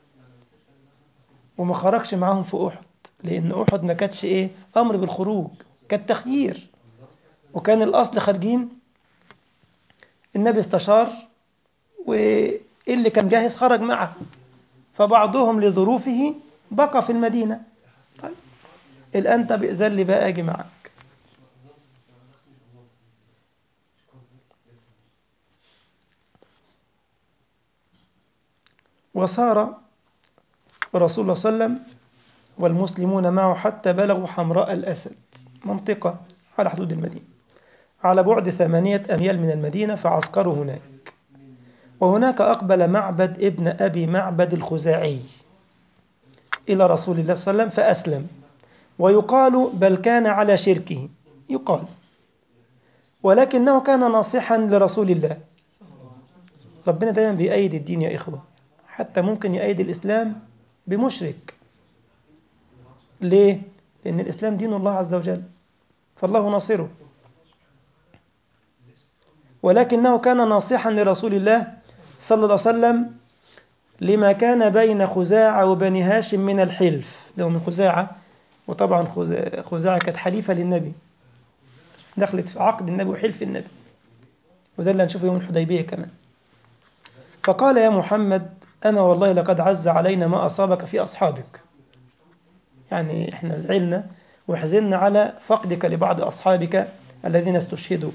وما خرجش معاهم في أحد لأن أحد ما كانتش إيه أمر بالخروج كانت تخيير وكان الأصل خارجين النبي استشار واللي كان جاهز خرج معه فبعضهم لظروفه بقى في المدينة طيب الآن طب إذن لي بقى أجي معك وصار رسول الله صلى الله عليه وسلم والمسلمون معه حتى بلغوا حمراء الأسد منطقة على حدود المدينة على بعد ثمانية أميال من المدينة فعسكروا هناك وهناك أقبل معبد ابن أبي معبد الخزاعي إلى رسول الله صلى الله عليه وسلم فأسلم ويقال بل كان على شركه يقال ولكنه كان ناصحا لرسول الله ربنا دايما بيأيد الدين يا إخوة حتى ممكن يأيد الإسلام بمشرك ليه؟ لأن الإسلام دين الله عز وجل فالله ناصره ولكنه كان ناصحا لرسول الله صلى الله عليه وسلم لما كان بين خزاعة وبني هاشم من الحلف لو من خزاعة وطبعا خزاعة كانت حليفة للنبي دخلت في عقد النبي وحلف النبي وده اللي هنشوفه يوم الحديبية كمان فقال يا محمد أما والله لقد عز علينا ما أصابك في أصحابك يعني إحنا زعلنا وحزننا على فقدك لبعض أصحابك الذين استشهدوا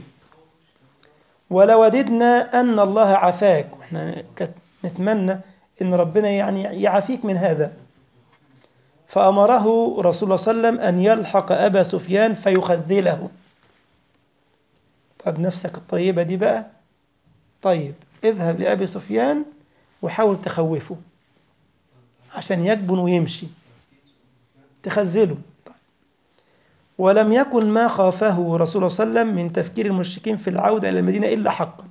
ولوددنا أن الله عافاك وإحنا نتمنى أن ربنا يعني يعافيك من هذا فأمره رسول الله صلى الله عليه وسلم أن يلحق أبا سفيان فيخذله طب نفسك الطيبة دي بقى طيب اذهب لأبي سفيان وحاول تخوفه عشان يجبن ويمشي تخزله طيب. ولم يكن ما خافه رسول الله صلى الله عليه وسلم من تفكير المشركين في العودة إلى المدينة إلا حقا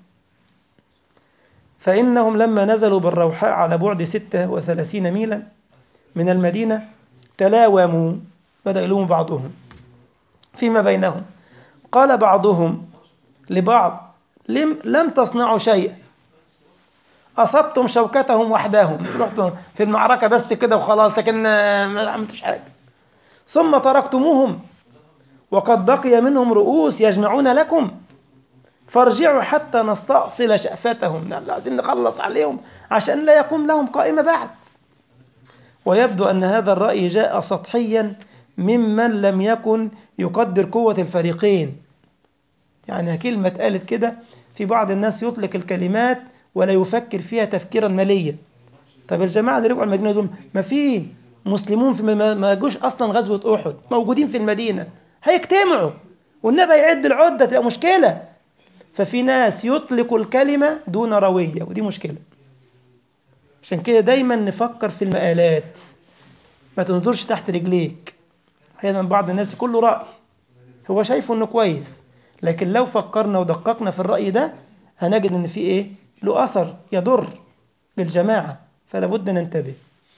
فإنهم لما نزلوا بالروحاء على بعد ستة وثلاثين ميلا من المدينة تلاوموا بدأ يلوم بعضهم فيما بينهم قال بعضهم لبعض لم, لم تصنعوا شيئا أصبتم شوكتهم وحدهم رحتوا في المعركة بس كده وخلاص لكن ما عملتوش حاجة ثم تركتموهم وقد بقي منهم رؤوس يجمعون لكم فارجعوا حتى نستأصل شأفتهم عايزين نخلص عليهم عشان لا يقوم لهم قائمة بعد ويبدو أن هذا الرأي جاء سطحيا ممن لم يكن يقدر قوة الفريقين يعني كلمة قالت كده في بعض الناس يطلق الكلمات ولا يفكر فيها تفكيرا ماليا طب الجماعة اللي رجعوا المدينة دول ما في مسلمون في ما جوش أصلا غزوة أحد موجودين في المدينة هيجتمعوا والنبي يعد العدة تبقى مشكلة ففي ناس يطلق الكلمة دون روية ودي مشكلة عشان كده دايما نفكر في المقالات ما تنظرش تحت رجليك احيانا بعض الناس كله رأي هو شايفه انه كويس لكن لو فكرنا ودققنا في الرأي ده هنجد ان في ايه له اثر يضر بالجماعة فلا بد ننتبه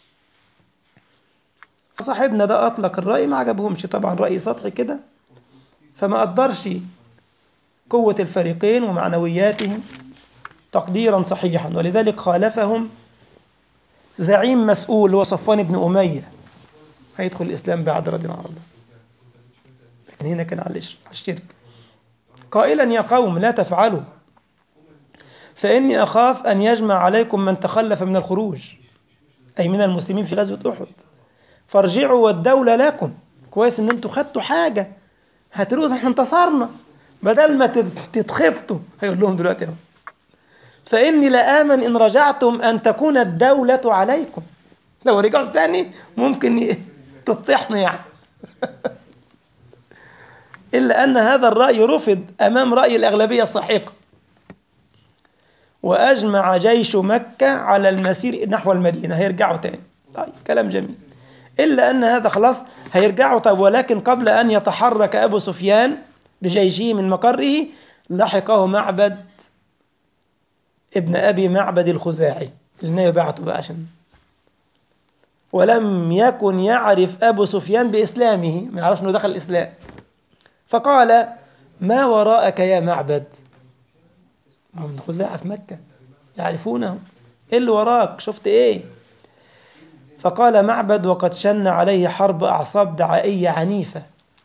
صاحبنا ده اطلق الرأي ما عجبهمش طبعا رأي سطحي كده فما قدرش قوة الفريقين ومعنوياتهم تقديرا صحيحا ولذلك خالفهم زعيم مسؤول هو صفوان بن أمية هيدخل الإسلام بعد رضي الله عنه لكن هنا كان على الشرك قائلا يا قوم لا تفعلوا فإني أخاف أن يجمع عليكم من تخلف من الخروج أي من المسلمين في غزوة أحد فارجعوا والدولة لكم كويس إن أنتوا خدتوا حاجة هتقولوا احنا انتصرنا بدل ما تتخبطوا هيقول لهم دلوقتي اهو فإني لآمن إن رجعتم أن تكون الدولة عليكم لو رجعوا تاني ممكن تطحنوا يعني إلا أن هذا الرأي رفض أمام رأي الأغلبية الساحقة وأجمع جيش مكة على المسير نحو المدينة هيرجعوا تاني طيب كلام جميل إلا أن هذا خلاص هيرجعوا طيب ولكن قبل أن يتحرك أبو سفيان بجيشه من مقره لحقه معبد ابن أبي معبد الخزاعي النبي بعته بقى عشان ولم يكن يعرف أبو سفيان بإسلامه ما يعرفش أنه دخل الإسلام فقال ما وراءك يا معبد هم خزاعة في مكة يعرفونه إيه اللي وراك شفت إيه فقال معبد وقد شن عليه حرب أعصاب دعائية عنيفة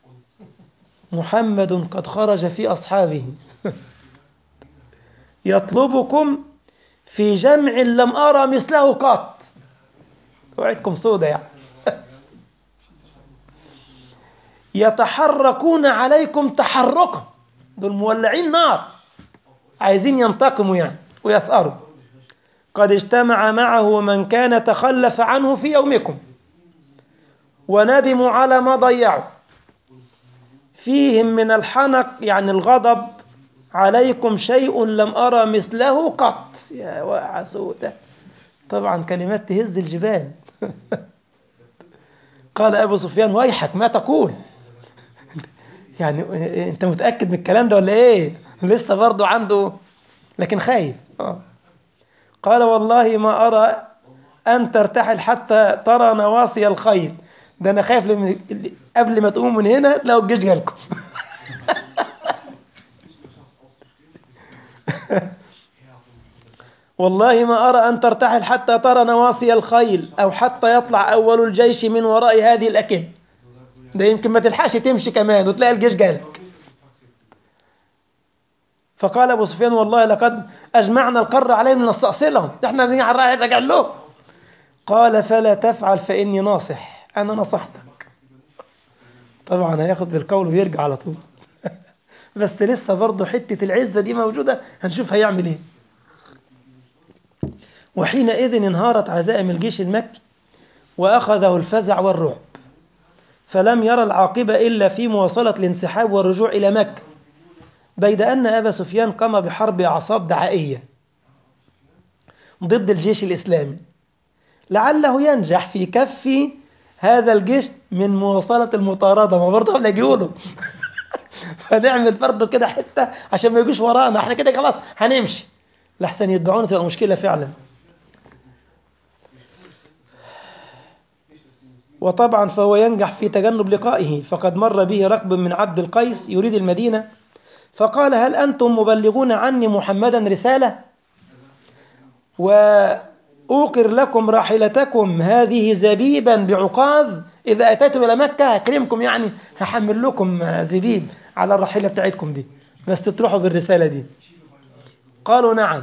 محمد قد خرج في أصحابه يطلبكم في جمع لم أرى مثله قط وعدكم سودة يعني يتحركون عليكم تحركا دول مولعين نار عايزين ينتقموا يعني ويثأروا قد اجتمع معه من كان تخلف عنه في يومكم وندموا على ما ضيعوا فيهم من الحنق يعني الغضب عليكم شيء لم أرى مثله قط يا واقع سودة طبعا كلمات تهز الجبال قال أبو سفيان ويحك ما تقول يعني أنت متأكد من الكلام ده ولا إيه لسه برضه عنده لكن خايف آه. قال والله ما أرى أن ترتحل حتى ترى نواصي الخيل ده أنا خايف لما قبل ما تقوموا من هنا تلاقوا الجيش جالكم والله ما أرى أن ترتحل حتى ترى نواصي الخيل أو حتى يطلع أول الجيش من وراء هذه الأكن ده يمكن ما تلحقش تمشي كمان وتلاقي الجيش جالك فقال أبو سفيان والله لقد أجمعنا القر عليهم نستأصلهم احنا نرجع له قال فلا تفعل فإني ناصح أنا نصحتك طبعا هياخد بالقول ويرجع على طول بس لسه برضه حتة العزة دي موجودة هنشوف هيعمل ايه وحينئذ انهارت عزائم الجيش المكي وأخذه الفزع والرعب فلم يرى العاقبة إلا في مواصلة الانسحاب والرجوع إلى مكة بيد أن أبا سفيان قام بحرب أعصاب دعائية ضد الجيش الإسلامي لعله ينجح في كف هذا الجيش من مواصلة المطاردة ما برضه قبل يقولوا فنعمل برضه كده حتة عشان ما يجوش ورانا احنا كده خلاص هنمشي لحسن يتبعونا تبقى مشكلة فعلا وطبعا فهو ينجح في تجنب لقائه فقد مر به ركب من عبد القيس يريد المدينة فقال هل أنتم مبلغون عني محمدا رسالة وأوقر لكم راحلتكم هذه زبيبا بعقاذ إذا أتيتم إلى مكة أكرمكم يعني هحمل لكم زبيب على الراحلة بتاعتكم دي بس تروحوا بالرسالة دي قالوا نعم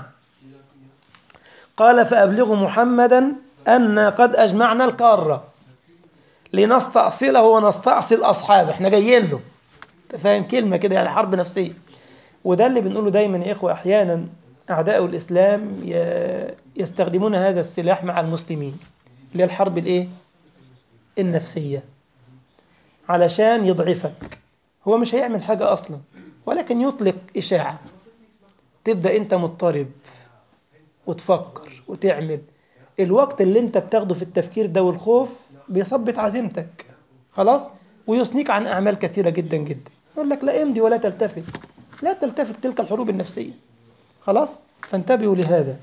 قال فأبلغوا محمدا أن قد أجمعنا القارة لنستأصله ونستأصل أصحابه احنا جايين له فاهم كلمة كده يعني حرب نفسية وده اللي بنقوله دايما يا إخوة أحيانا أعداء الإسلام يستخدمون هذا السلاح مع المسلمين اللي هي الحرب الإيه؟ النفسية علشان يضعفك هو مش هيعمل حاجة أصلا ولكن يطلق إشاعة تبدأ أنت مضطرب وتفكر وتعمل الوقت اللي أنت بتاخده في التفكير ده والخوف بيثبت عزيمتك خلاص ويثنيك عن أعمال كثيرة جدا جدا يقول لك لا امضي ولا تلتفت لا تلتفت تلك الحروب النفسية خلاص فانتبهوا لهذا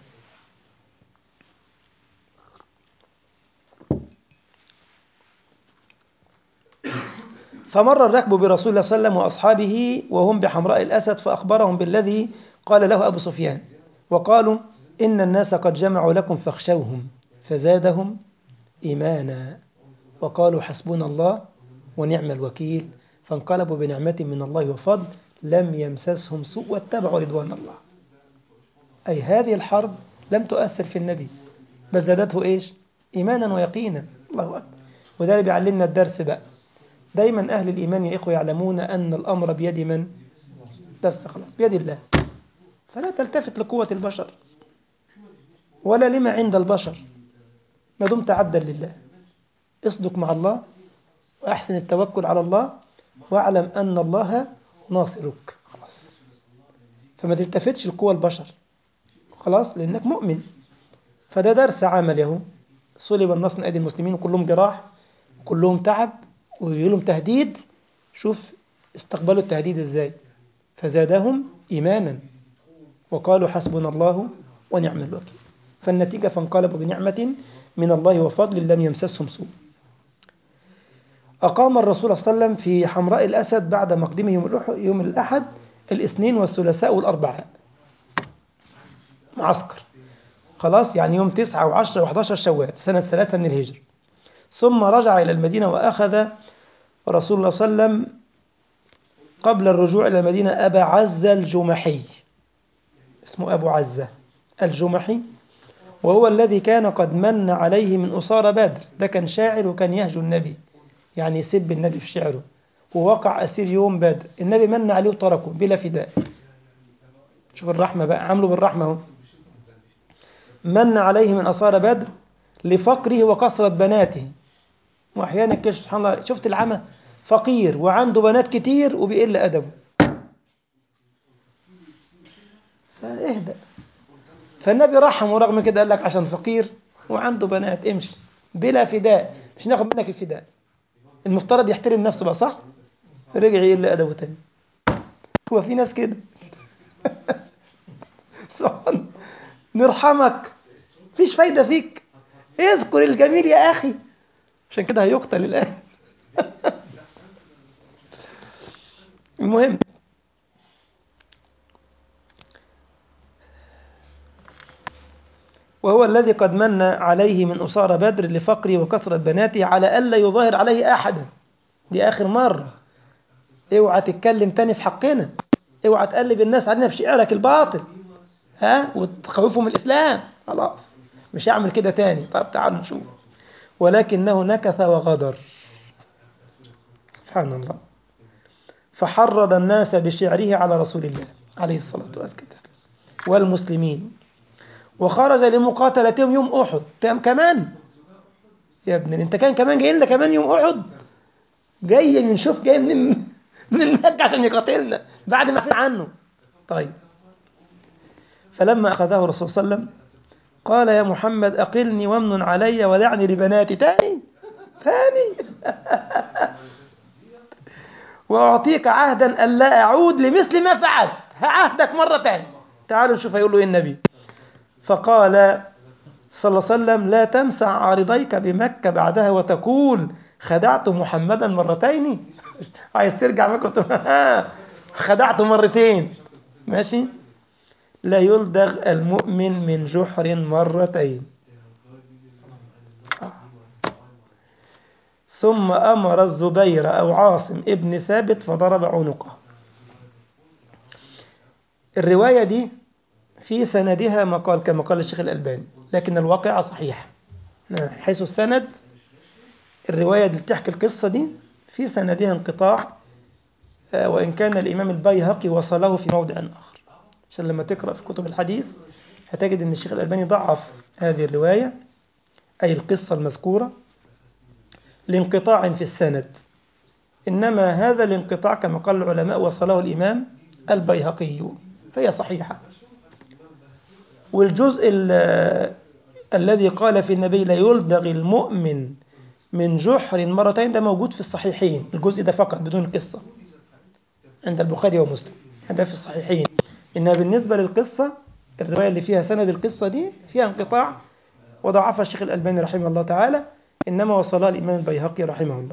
فمر الركب برسول الله صلى الله عليه وسلم وأصحابه وهم بحمراء الأسد فأخبرهم بالذي قال له أبو سفيان وقالوا إن الناس قد جمعوا لكم فاخشوهم فزادهم إيمانا وقالوا حسبنا الله ونعم الوكيل فانقلبوا بنعمة من الله وفضل لم يمسسهم سوء واتبعوا رضوان الله أي هذه الحرب لم تؤثر في النبي بل زادته إيش إيمانا ويقينا الله أكبر وده اللي بيعلمنا الدرس بقى دايما أهل الإيمان يا إخوة يعلمون أن الأمر بيد من بس خلاص بيد الله فلا تلتفت لقوة البشر ولا لما عند البشر ما دمت عبدا لله اصدق مع الله وأحسن التوكل على الله واعلم أن الله ناصرك خلاص فما تلتفتش لقوى البشر خلاص لأنك مؤمن فده درس عمل يهو صلب النصر من أيدي المسلمين وكلهم جراح وكلهم تعب ويجيلهم تهديد شوف استقبلوا التهديد ازاي فزادهم إيمانا وقالوا حسبنا الله ونعم الوكيل فالنتيجة فانقلبوا بنعمة من الله وفضل لم يمسسهم سوء أقام الرسول صلى الله عليه وسلم في حمراء الأسد بعد مقدمه يوم, يوم الأحد الاثنين والثلاثاء والأربعاء معسكر خلاص يعني يوم 9 و10 و11 شوال سنة ثلاثة من الهجر ثم رجع إلى المدينة وأخذ رسول الله صلى الله عليه وسلم قبل الرجوع إلى المدينة أبا عزة الجمحي اسمه أبو عزة الجمحي وهو الذي كان قد من عليه من أسارة بدر ده كان شاعر وكان يهجو النبي يعني يسب النبي في شعره ووقع أسير يوم بدر النبي من عليه وتركه بلا فداء شوف الرحمة بقى عملوا بالرحمة اهو من عليه من أسارة بدر لفقره وكثرة بناته وأحيانا كده سبحان الله شفت العمى فقير وعنده بنات كتير وبيقل أدبه فاهدأ فالنبي رحمه رغم كده قال لك عشان فقير وعنده بنات امشي بلا فداء مش ناخد منك الفداء المفترض يحترم نفسه بقى صح رجع يقل أدبه تاني هو في ناس كده سبحان نرحمك فيش فايدة فيك اذكر الجميل يا أخي عشان كده هيقتل الآن المهم وهو الذي قد من عليه من أسارة بدر لفقره وكثرة بناته على ألا يظاهر عليه أحدا دي آخر مرة اوعى تتكلم تاني في حقنا اوعى تقلب الناس علينا بشعرك الباطل ها وتخوفهم الإسلام خلاص مش هعمل كده تاني طب تعالوا نشوف ولكنه نكث وغدر سبحان الله فحرض الناس بشعره على رسول الله عليه الصلاة والسلام والمسلمين وخرج لمقاتلتهم يوم أحد كمان يا ابن انت كان كمان جاي لنا كمان يوم أحد جاي من شوف جاي من من مكة عشان يقاتلنا بعد ما في عنه طيب فلما أخذه الرسول صلى الله عليه وسلم قال يا محمد أقلني وامن علي ودعني لبناتي تاني ثاني وأعطيك عهدا ألا أعود لمثل ما فعلت عهدك مرة تاني تعالوا نشوف هيقول له إيه النبي فقال صلى الله عليه وسلم لا تمسع عارضيك بمكة بعدها وتقول خدعت محمدا مرتين عايز ترجع مكة خدعت مرتين ماشي لا يلدغ المؤمن من جحر مرتين ثم أمر الزبير أو عاصم ابن ثابت فضرب عنقه الرواية دي في سندها مقال كما قال الشيخ الألباني لكن الواقعة صحيح حيث السند الرواية اللي بتحكي القصة دي في سندها انقطاع وإن كان الإمام البيهقي وصله في موضع آخر عشان لما تقرأ في كتب الحديث هتجد أن الشيخ الألباني ضعف هذه الرواية أي القصة المذكورة لانقطاع في السند إنما هذا الانقطاع كما قال العلماء وصله الإمام البيهقي فهي صحيحة والجزء الذي قال في النبي لا يلدغ المؤمن من جحر مرتين ده موجود في الصحيحين الجزء ده فقط بدون القصة عند البخاري ومسلم هذا في الصحيحين إنها بالنسبة للقصة الرواية اللي فيها سند القصة دي فيها انقطاع وضعفها الشيخ الألباني رحمه الله تعالى إنما وصلها الإمام البيهقي رحمه الله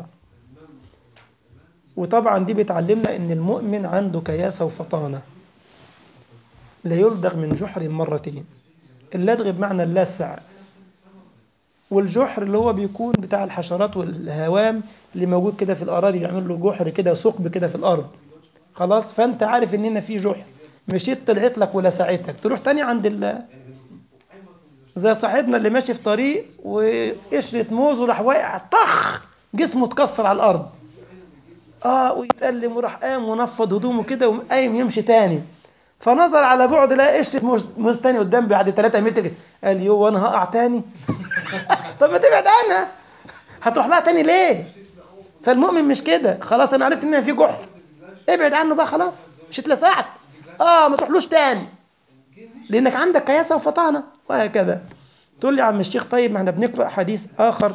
وطبعا دي بتعلمنا إن المؤمن عنده كياسة وفطانة لا يلدغ من جحر مرتين اللدغ بمعنى اللسع والجحر اللي هو بيكون بتاع الحشرات والهوام اللي موجود كده في الأراضي يعمل له جحر كده ثقب كده في الأرض خلاص فانت عارف ان هنا في جحر مشيت طلعت لك ولا ساعتك تروح تاني عند ال زي صاحبنا اللي ماشي في طريق وقشرة موز وراح واقع طخ جسمه اتكسر على الارض اه ويتألم وراح قام ونفض هدومه كده وقايم يمشي تاني فنظر على بعد لقى قشرة موز, موز تاني قدام بعد 3 متر قال يو وانا هقع تاني طب ما تبعد عنها هتروح لها تاني ليه فالمؤمن مش كده خلاص انا عرفت ان في جحر ابعد عنه بقى خلاص مش اتلسعت اه ما تروحلوش تاني لانك عندك كياسه وفطانه وهكذا تقول لي يا عم الشيخ طيب ما احنا بنقرا حديث اخر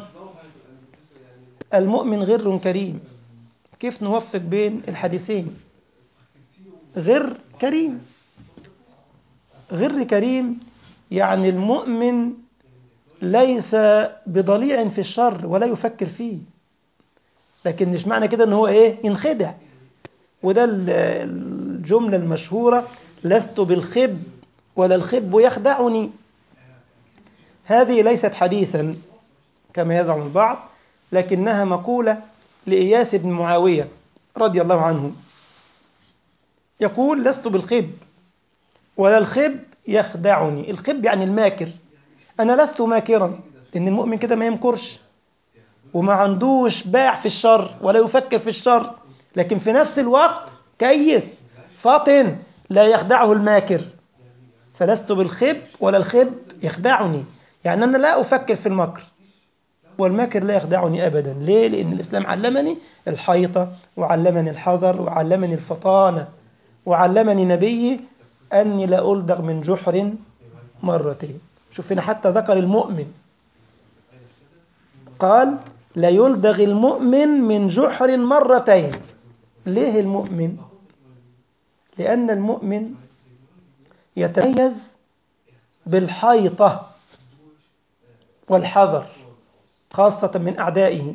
المؤمن غر كريم كيف نوفق بين الحديثين غر كريم غر كريم يعني المؤمن ليس بضليع في الشر ولا يفكر فيه لكن مش معنى كده ان هو ايه ينخدع وده الجملة المشهورة لست بالخب ولا الخب يخدعني هذه ليست حديثا كما يزعم البعض لكنها مقولة لإياس بن معاوية رضي الله عنه يقول لست بالخب ولا الخب يخدعني الخب يعني الماكر أنا لست ماكرا إن المؤمن كده ما يمكرش وما عندوش باع في الشر ولا يفكر في الشر لكن في نفس الوقت كيس فاطن لا يخدعه الماكر فلست بالخب ولا الخب يخدعني يعني أنا لا أفكر في المكر والماكر لا يخدعني أبدا ليه؟ لأن الإسلام علمني الحيطة وعلمني الحذر وعلمني الفطانة وعلمني نبيي أني لا ألدغ من جحر مرتين شوف هنا حتى ذكر المؤمن قال لا يلدغ المؤمن من جحر مرتين ليه المؤمن لأن المؤمن يتميز بالحيطة والحذر خاصة من أعدائه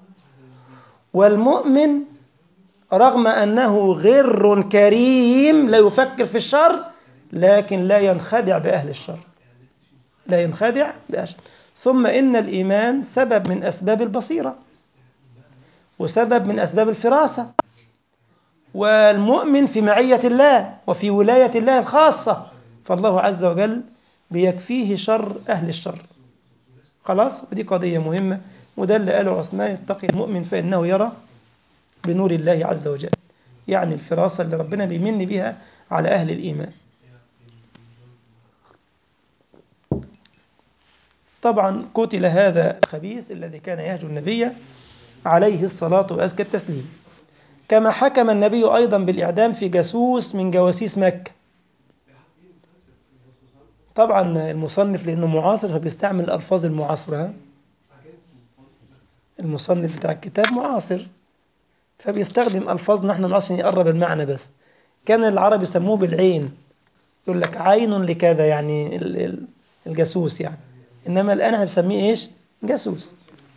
والمؤمن رغم أنه غر كريم لا يفكر في الشر لكن لا ينخدع بأهل الشر لا ينخدع بأهل الشر ثم إن الإيمان سبب من أسباب البصيرة وسبب من أسباب الفراسة والمؤمن في معية الله وفي ولاية الله الخاصة فالله عز وجل بيكفيه شر أهل الشر خلاص ودي قضية مهمة وده اللي قاله عثمان اتقي المؤمن فإنه يرى بنور الله عز وجل يعني الفراسة اللي ربنا بيمن بها على أهل الإيمان طبعا قتل هذا الخبيث الذي كان يهجو النبي عليه الصلاة وأزكى التسليم كما حكم النبي أيضا بالإعدام في جاسوس من جواسيس مكة طبعا المصنف لأنه معاصر فبيستعمل الألفاظ المعاصرة المصنف بتاع الكتاب معاصر فبيستخدم ألفاظ نحن عشان يقرب المعنى بس كان العرب يسموه بالعين يقول لك عين لكذا يعني الجاسوس يعني إنما الآن هنسميه إيش جاسوس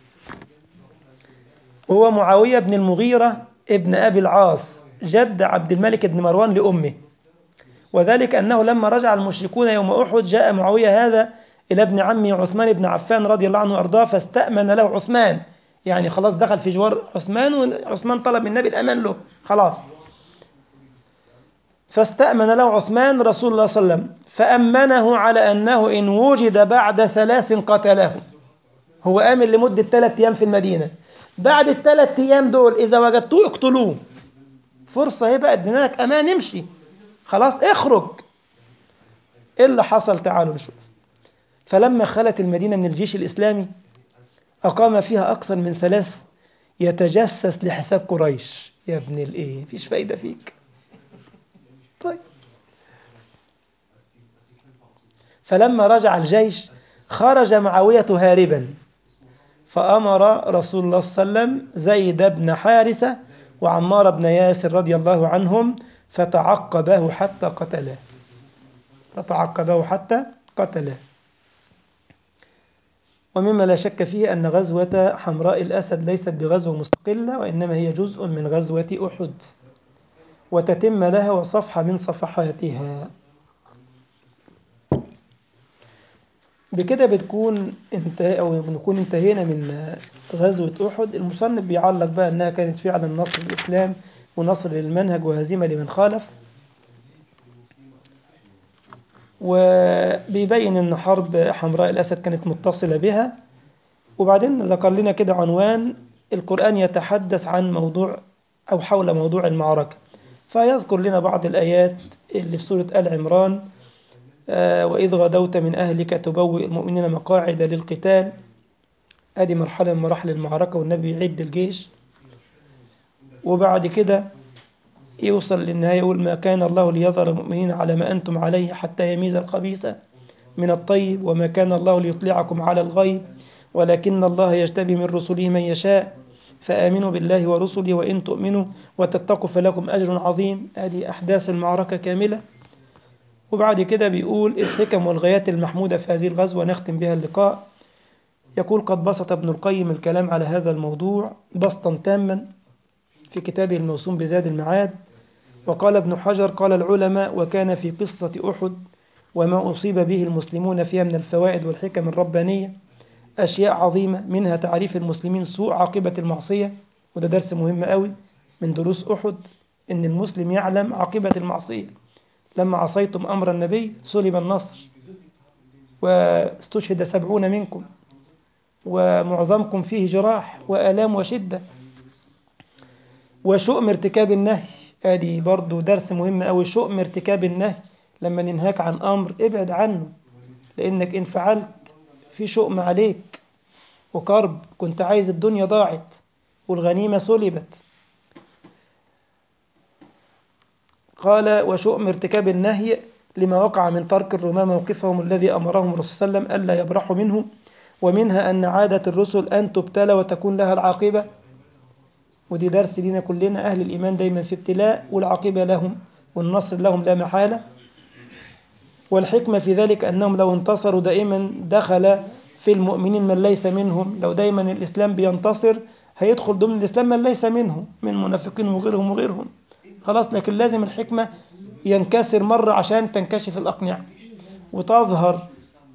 وهو معاوية بن المغيرة ابن أبي العاص جد عبد الملك بن مروان لأمه وذلك أنه لما رجع المشركون يوم أحد جاء معاوية هذا إلى ابن عمه عثمان بن عفان رضي الله عنه وأرضاه فاستأمن له عثمان يعني خلاص دخل في جوار عثمان وعثمان طلب من النبي الأمان له خلاص فاستأمن له عثمان رسول الله صلى الله عليه وسلم فأمنه على أنه إن وجد بعد ثلاث قتله هو آمن لمدة ثلاث أيام في المدينة بعد الثلاث أيام دول إذا وجدتوه اقتلوه فرصة هي بقى ادينا لك أمان امشي خلاص اخرج ايه اللي حصل تعالوا نشوف فلما خلت المدينة من الجيش الإسلامي أقام فيها أكثر من ثلاث يتجسس لحساب قريش يا ابن الإيه مفيش فايدة فيك طيب فلما رجع الجيش خرج معاوية هاربا فأمر رسول الله صلى الله عليه وسلم زيد بن حارثة وعمار بن ياسر رضي الله عنهم فتعقبه حتى قتله فتعقبه حتى قتله ومما لا شك فيه أن غزوة حمراء الأسد ليست بغزوة مستقلة وإنما هي جزء من غزوة أحد وتتم لها وصفحة من صفحاتها بكده بتكون انتهى أو بنكون انتهينا من غزوة أحد المصنف بيعلق بقى أنها كانت فعلا نصر الإسلام ونصر للمنهج وهزيمة لمن خالف وبيبين أن حرب حمراء الأسد كانت متصلة بها وبعدين ذكر لنا كده عنوان القرآن يتحدث عن موضوع أو حول موضوع المعركة فيذكر لنا بعض الآيات اللي في سورة آل عمران آه وإذ غدوت من أهلك تبوئ المؤمنين مقاعد للقتال هذه مرحلة من مراحل المعركة والنبي يعد الجيش وبعد كده يوصل للنهاية يقول ما كان الله ليظهر المؤمنين على ما أنتم عليه حتى يميز الخبيث من الطيب وما كان الله ليطلعكم على الغيب ولكن الله يجتبي من رسله من يشاء فآمنوا بالله ورسله وإن تؤمنوا وتتقوا فلكم أجر عظيم هذه أحداث المعركة كاملة وبعد كده بيقول الحكم والغايات المحمودة في هذه الغزوة نختم بها اللقاء يقول قد بسط ابن القيم الكلام على هذا الموضوع بسطا تاما في كتابه الموسوم بزاد المعاد وقال ابن حجر قال العلماء وكان في قصة أحد وما أصيب به المسلمون فيها من الفوائد والحكم الربانية أشياء عظيمة منها تعريف المسلمين سوء عاقبة المعصية وده درس مهم قوي من دروس أحد إن المسلم يعلم عاقبة المعصية لما عصيتم أمر النبي سلب النصر واستشهد سبعون منكم ومعظمكم فيه جراح وآلام وشدة وشؤم ارتكاب النهي ادي برضو درس مهم قوي شؤم ارتكاب النهي لما ننهاك عن امر ابعد عنه لانك ان فعلت في شؤم عليك وكرب كنت عايز الدنيا ضاعت والغنيمة سلبت قال وشؤم ارتكاب النهي لما وقع من ترك الرماة موقفهم الذي أمرهم الرسول صلى الله عليه وسلم ألا يبرحوا منه ومنها أن عادة الرسل أن تبتلى وتكون لها العاقبة ودي درس لنا كلنا أهل الإيمان دايما في ابتلاء والعاقبة لهم والنصر لهم لا محالة والحكمة في ذلك أنهم لو انتصروا دائما دخل في المؤمنين من ليس منهم لو دايما الإسلام بينتصر هيدخل ضمن الإسلام من ليس منه من منافقين وغيرهم وغيرهم خلاص لكن لازم الحكمة ينكسر مرة عشان تنكشف الأقنعة وتظهر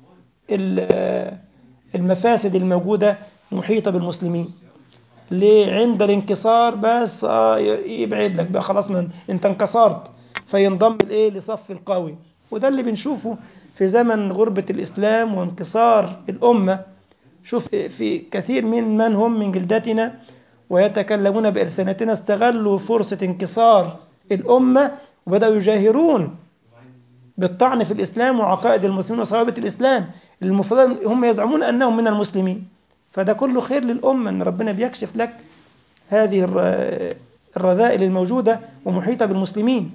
المفاسد الموجودة محيطة بالمسلمين ليه عند الانكسار بس آه يبعد لك بقى خلاص من انت انكسرت فينضم الايه لصف القوي وده اللي بنشوفه في زمن غربة الإسلام وانكسار الأمة شوف في كثير من من هم من جلدتنا ويتكلمون بألسنتنا استغلوا فرصة انكسار الأمة وبدأوا يجاهرون بالطعن في الإسلام وعقائد المسلمين وصوابة الإسلام المفروض هم يزعمون أنهم من المسلمين فده كله خير للأمة أن ربنا بيكشف لك هذه الرذائل الموجودة ومحيطة بالمسلمين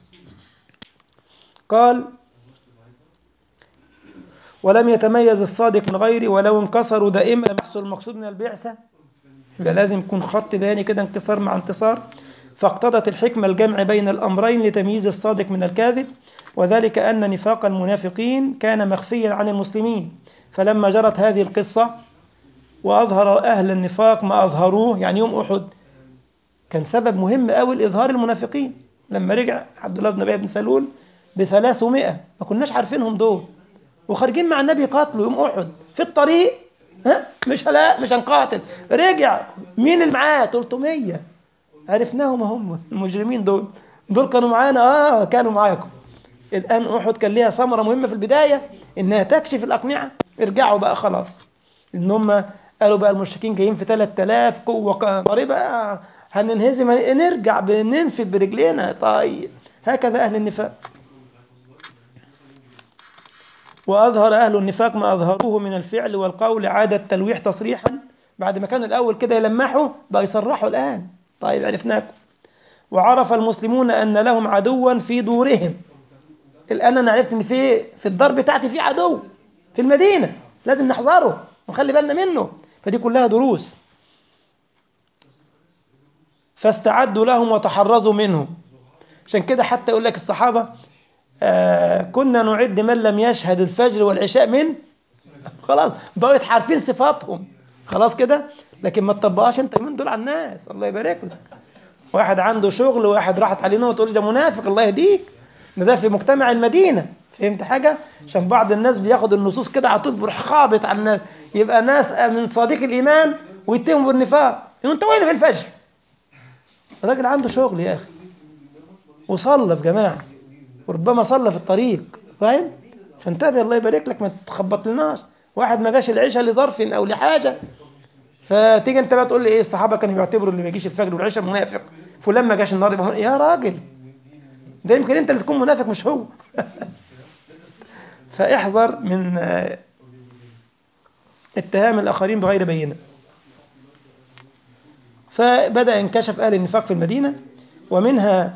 قال ولم يتميز الصادق من غيره ولو انكسروا دائما يحصل المقصود من البعثة يبقى لازم يكون خط بياني كده انكسار مع انتصار فاقتضت الحكمة الجمع بين الأمرين لتمييز الصادق من الكاذب وذلك أن نفاق المنافقين كان مخفيا عن المسلمين فلما جرت هذه القصة وأظهر أهل النفاق ما أظهروه يعني يوم أحد كان سبب مهم قوي لإظهار المنافقين لما رجع عبد الله بن أبي بن سلول بثلاثمائة ما كناش عارفينهم دول وخارجين مع النبي قاتلوا يوم أحد في الطريق ها مش لا مش هنقاتل رجع مين اللي معاه 300 عرفناهم هم المجرمين دول دول كانوا معانا اه كانوا معاكم الآن أحد كان ليها ثمرة مهمة في البداية إنها تكشف الأقنعة ارجعوا بقى خلاص إن هم قالوا بقى المشركين جايين في 3000 قوة قريبة هننهزم نرجع بننفذ برجلينا طيب هكذا أهل النفاق وأظهر أهل النفاق ما أظهروه من الفعل والقول عاد التلويح تصريحا بعد ما كانوا الأول كده يلمحوا بقى يصرحوا الآن طيب عرفناكم وعرف المسلمون أن لهم عدوا في دورهم الآن أنا عرفت إن في في الدار بتاعتي في عدو في المدينة لازم نحذره ونخلي بالنا منه فدي كلها دروس فاستعدوا لهم وتحرزوا منهم عشان كده حتى يقول لك الصحابة آه كنا نعد من لم يشهد الفجر والعشاء من خلاص بقوا عارفين صفاتهم خلاص كده لكن ما تطبقهاش انت من دول على الناس الله يبارك لك واحد عنده شغل واحد راحت عليه نوم تقول ده منافق الله يهديك ده, ده في مجتمع المدينة فهمت حاجة عشان بعض الناس بياخد النصوص كده على طول بيروح خابط على الناس يبقى ناس من صديق الإيمان ويتهموا بالنفاق انت وين في الفجر الراجل عنده شغل يا أخي وصلى في جماعة وربما صلى في الطريق فاهم فانتبه الله يبارك لك ما تخبط لناش واحد ما جاش العشاء لظرف او لحاجه فتيجي انت بقى تقول لي ايه الصحابه كانوا بيعتبروا اللي ما يجيش الفجر والعشاء منافق فلان ما جاش النهارده يبقى يا راجل ده يمكن انت اللي تكون منافق مش هو فاحذر من اتهام الاخرين بغير بينه فبدا انكشف اهل النفاق في المدينه ومنها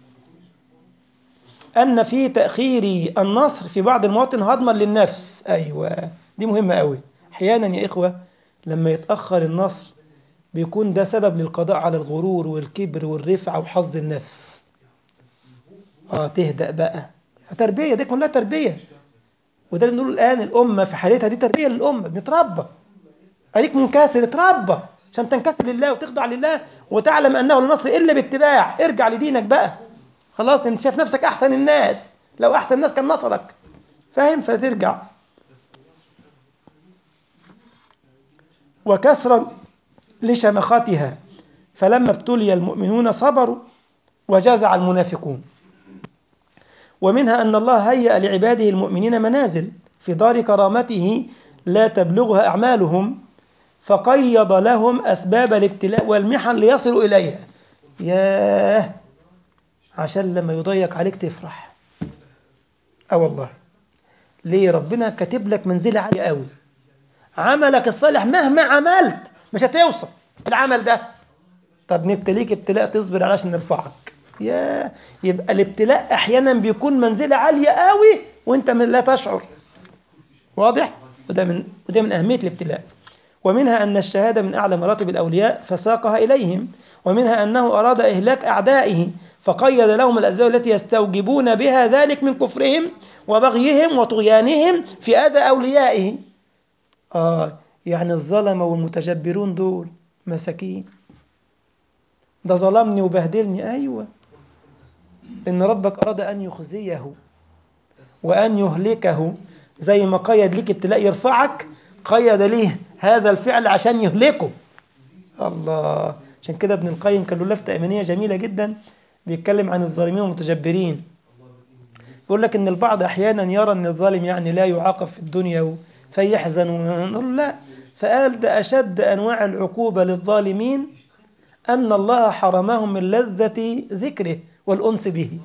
أن في تأخير النصر في بعض المواطن هضما للنفس أيوة دي مهمة قوي أحيانا يا إخوة لما يتأخر النصر بيكون ده سبب للقضاء على الغرور والكبر والرفعة وحظ النفس آه تهدأ بقى تربية دي كلها تربية وده اللي نقول الآن الأمة في حالتها دي تربية للأمة بنتربى عليك منكسر اتربى عشان تنكسر لله وتخضع لله وتعلم أنه النصر إلا باتباع ارجع لدينك بقى خلاص انت شايف نفسك احسن الناس لو احسن الناس كان نصرك فاهم فترجع وكسرا لشمختها فلما ابتلي المؤمنون صبروا وجزع المنافقون ومنها أن الله هيأ لعباده المؤمنين منازل في دار كرامته لا تبلغها أعمالهم فقيض لهم أسباب الابتلاء والمحن ليصلوا إليها ياه عشان لما يضيق عليك تفرح اه والله ليه ربنا كاتب لك منزله عاليه قوي عملك الصالح مهما عملت مش هتوصل العمل ده طب نبتليك ابتلاء تصبر علشان نرفعك يا يبقى الابتلاء احيانا بيكون منزله عاليه قوي وانت لا تشعر واضح وده من وده من اهميه الابتلاء ومنها ان الشهاده من اعلى مراتب الاولياء فساقها اليهم ومنها انه اراد اهلاك اعدائه فقيد لهم الأسباب التي يستوجبون بها ذلك من كفرهم وبغيهم وطغيانهم في أذى أوليائه آه يعني الظلمة والمتجبرون دول مساكين ده ظلمني وبهدلني أيوة إن ربك أراد أن يخزيه وأن يهلكه زي ما قيد ليك ابتلاء يرفعك قيد ليه هذا الفعل عشان يهلكه الله عشان كده ابن القيم كان له لفتة إيمانية جميلة جدا بيتكلم عن الظالمين والمتجبرين يقول لك ان البعض احيانا يرى ان الظالم يعني لا يعاقب في الدنيا فيحزن ونقول لا فقال ده اشد انواع العقوبه للظالمين ان الله حرمهم من لذه ذكره والانس به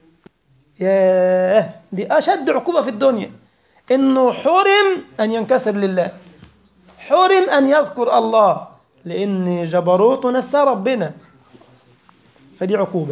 ياه دي اشد عقوبه في الدنيا انه حرم ان ينكسر لله حرم ان يذكر الله لان جبروته نسى ربنا فدي عقوبه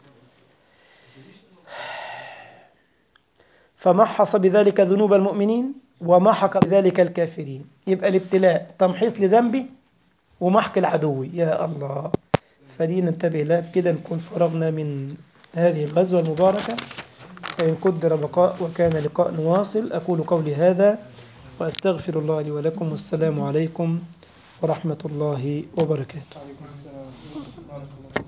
فمحص بذلك ذنوب المؤمنين ومحق بذلك الكافرين يبقى الابتلاء تمحيص لذنبي ومحق العدو يا الله فدي ننتبه لها بكده نكون فرغنا من هذه الغزوة المباركة فإن قدر بقاء وكان لقاء نواصل أقول قولي هذا وأستغفر الله لي ولكم والسلام عليكم ورحمة الله وبركاته